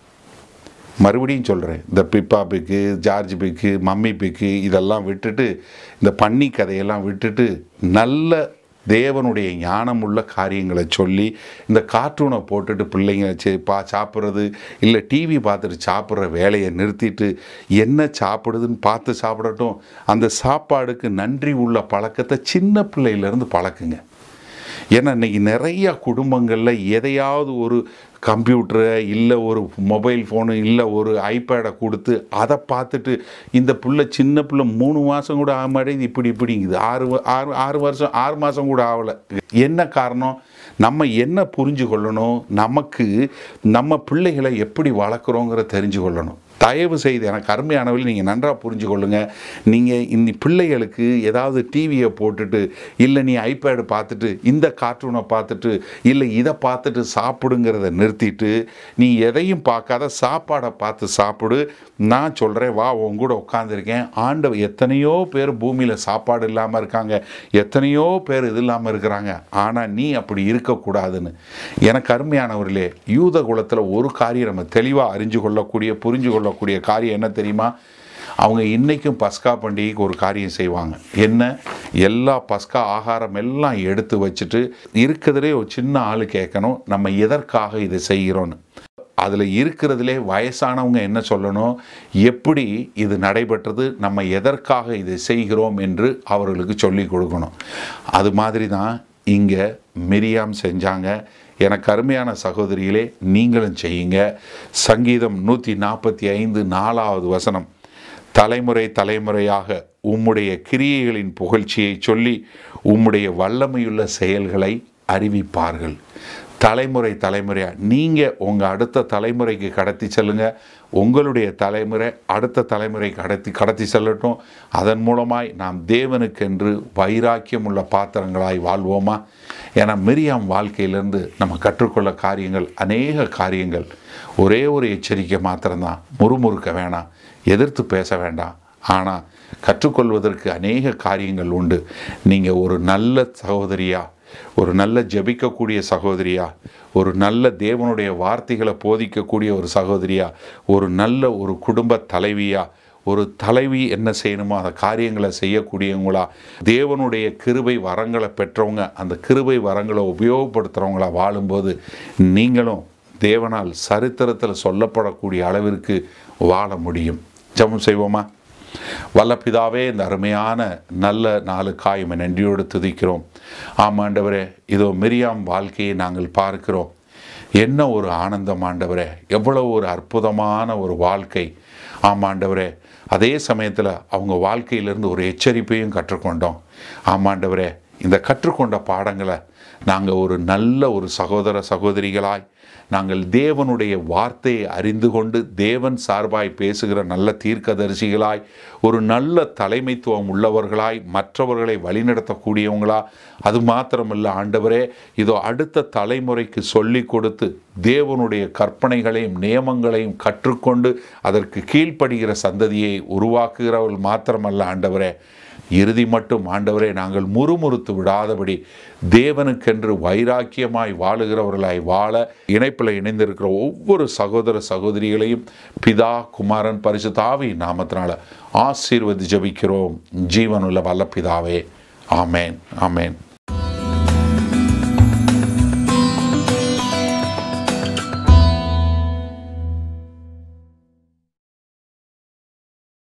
மறுபடியும் சொல்கிறேன் இந்த பிப்பா பிக்கு ஜார்ஜ் பிக்கு மம்மி பிக்கு இதெல்லாம் விட்டுட்டு இந்த பன்னி கதையெல்லாம் விட்டுட்டு நல்ல தேவனுடைய ஞானமுள்ள காரியங்களை சொல்லி இந்த கார்ட்டூனை போட்டுட்டு பிள்ளைங்க சே பா சாப்பிட்றது இல்லை டிவி பார்த்துட்டு சாப்பிட்ற வேலையை நிறுத்திட்டு என்ன சாப்பிடுதுன்னு பார்த்து சாப்பிடட்டும் அந்த சாப்பாடுக்கு நன்றி உள்ள பழக்கத்தை சின்ன பிள்ளையிலேருந்து பழக்குங்க ஏன்னா இன்றைக்கி நிறையா குடும்பங்களில் எதையாவது ஒரு கம்ப்யூட்டரை இல்லை ஒரு மொபைல் ஃபோனு இல்லை ஒரு ஐபேடை கொடுத்து அதை பார்த்துட்டு இந்த புள்ள சின்ன பிள்ளை மூணு மாதம் கூட ஆக மாட்டேங்குது இப்படி இப்படிங்குது ஆறு வ- ஆறு ஆறு வருஷம் ஆறு மாதம் கூட ஆகலை என்ன காரணம் நம்ம என்ன புரிஞ்சு கொள்ளணும் நமக்கு நம்ம பிள்ளைகளை எப்படி வளர்க்குறோங்கிற தெரிஞ்சு கொள்ளணும் தயவு செய்து எனக்கு அருமையானவர்கள் நீங்கள் நன்றாக புரிஞ்சு கொள்ளுங்க நீங்கள் இந்த பிள்ளைகளுக்கு ஏதாவது டிவியை போட்டுட்டு இல்லை நீ ஐபேடு பார்த்துட்டு இந்த கார்ட்டூனை பார்த்துட்டு இல்லை இதை பார்த்துட்டு சாப்பிடுங்கிறத நிறுத்திட்டு நீ எதையும் பார்க்காத சாப்பாடை பார்த்து சாப்பிடு நான் சொல்கிறேன் வா உன் கூட உட்காந்துருக்கேன் ஆண்டவர் எத்தனையோ பேர் பூமியில் சாப்பாடு இல்லாமல் இருக்காங்க எத்தனையோ பேர் இது இல்லாமல் இருக்கிறாங்க ஆனால் நீ அப்படி இருக்கக்கூடாதுன்னு எனக்கு அருமையானவர்களே யூத குலத்தில் ஒரு காரியம் நம்ம தெளிவாக அறிஞ்சு கொள்ளக்கூடிய புரிஞ்சு கொள்ளக்கூடிய காரியம் என்ன தெரியுமா அவங்க இன்றைக்கும் பஸ்கா பண்டிகைக்கு ஒரு காரியம் செய்வாங்க என்ன எல்லா பஸ்கா ஆகாரம் எல்லாம் எடுத்து வச்சுட்டு இருக்கிறதுலே ஒரு சின்ன ஆள் கேட்கணும் நம்ம எதற்காக இதை செய்கிறோன்னு அதில் இருக்கிறதுலே வயசானவங்க என்ன சொல்லணும் எப்படி இது நடைபெற்றது நம்ம எதற்காக இதை செய்கிறோம் என்று அவர்களுக்கு சொல்லி கொடுக்கணும் அது மாதிரி தான் இங்கே மிரியாம் செஞ்சாங்க எனக்கு அருமையான சகோதரிகளே நீங்களும் செய்யுங்க சங்கீதம் நூற்றி நாற்பத்தி ஐந்து நாலாவது வசனம் தலைமுறை தலைமுறையாக உம்முடைய கிரியைகளின் புகழ்ச்சியை சொல்லி உம்முடைய வல்லமையுள்ள செயல்களை அறிவிப்பார்கள் தலைமுறை தலைமுறையாக நீங்கள் உங்கள் அடுத்த தலைமுறைக்கு கடத்தி செல்லுங்க உங்களுடைய தலைமுறை அடுத்த தலைமுறை கடத்தி கடத்தி செல்லட்டும் அதன் மூலமாய் நாம் தேவனுக்கென்று வைராக்கியம் உள்ள பாத்திரங்களாய் வாழ்வோமா ஏன்னா மிரியாம் வாழ்க்கையிலேருந்து நம்ம கற்றுக்கொள்ள காரியங்கள் அநேக காரியங்கள் ஒரே ஒரு எச்சரிக்கை மாத்திரம்தான் முறுமுறுக்க வேணாம் எதிர்த்து பேச வேண்டாம் ஆனால் கற்றுக்கொள்வதற்கு அநேக காரியங்கள் உண்டு நீங்கள் ஒரு நல்ல சகோதரியா ஒரு நல்ல ஜெபிக்கக்கூடிய சகோதரியா ஒரு நல்ல தேவனுடைய வார்த்தைகளை போதிக்கக்கூடிய ஒரு சகோதரியா ஒரு நல்ல ஒரு குடும்ப தலைவியா ஒரு தலைவி என்ன செய்யணுமோ அந்த காரியங்களை செய்யக்கூடியவங்களா தேவனுடைய கிருபை வரங்களை பெற்றவங்க அந்த கிருபை வரங்களை உபயோகப்படுத்துகிறவங்களா வாழும்போது நீங்களும் தேவனால் சரித்திரத்தில் சொல்லப்படக்கூடிய அளவிற்கு வாழ முடியும் ஜெபம் செய்வோமா வல்ல பிதாவே இந்த அருமையான நல்ல நாலு காயமை நன்றியோடு துதிக்கிறோம் ஆமாண்டவரே இதோ மிரியாம் வாழ்க்கையை நாங்கள் பார்க்கிறோம் என்ன ஒரு ஆனந்தம் ஆண்டவரே எவ்வளவு ஒரு அற்புதமான ஒரு வாழ்க்கை ஆமாண்டவரே அதே சமயத்தில் அவங்க வாழ்க்கையிலிருந்து ஒரு எச்சரிப்பையும் கற்றுக்கொண்டோம் ஆமாண்டவரே இந்த கற்றுக்கொண்ட பாடங்களை நாங்கள் ஒரு நல்ல ஒரு சகோதர சகோதரிகளாய் நாங்கள் தேவனுடைய வார்த்தையை அறிந்து கொண்டு தேவன் சார்பாய் பேசுகிற நல்ல தீர்க்கதரிசிகளாய் ஒரு நல்ல தலைமைத்துவம் உள்ளவர்களாய் மற்றவர்களை வழிநடத்தக்கூடியவங்களா அது மாத்திரமல்ல ஆண்டவரே இதோ அடுத்த தலைமுறைக்கு சொல்லி கொடுத்து தேவனுடைய கற்பனைகளையும் நியமங்களையும் கற்றுக்கொண்டு அதற்கு கீழ்ப்படுகிற சந்ததியை உருவாக்குகிறவர்கள் மாத்திரமல்ல ஆண்டவரே இறுதி மட்டும் ஆண்டவரே நாங்கள் முறுமுறுத்து விடாதபடி தேவனுக்கென்று வைராக்கியமாய் வாழுகிறவர்களாய் வாழ இணைப்பில் இணைந்திருக்கிற ஒவ்வொரு சகோதர சகோதரிகளையும் பிதா குமாரன் பரிசுத்தாவி நாமத்தினால ஆசீர்வதி ஜபிக்கிறோம் ஜீவனுள்ள வல்ல பிதாவே ஆமேன் ஆமேன்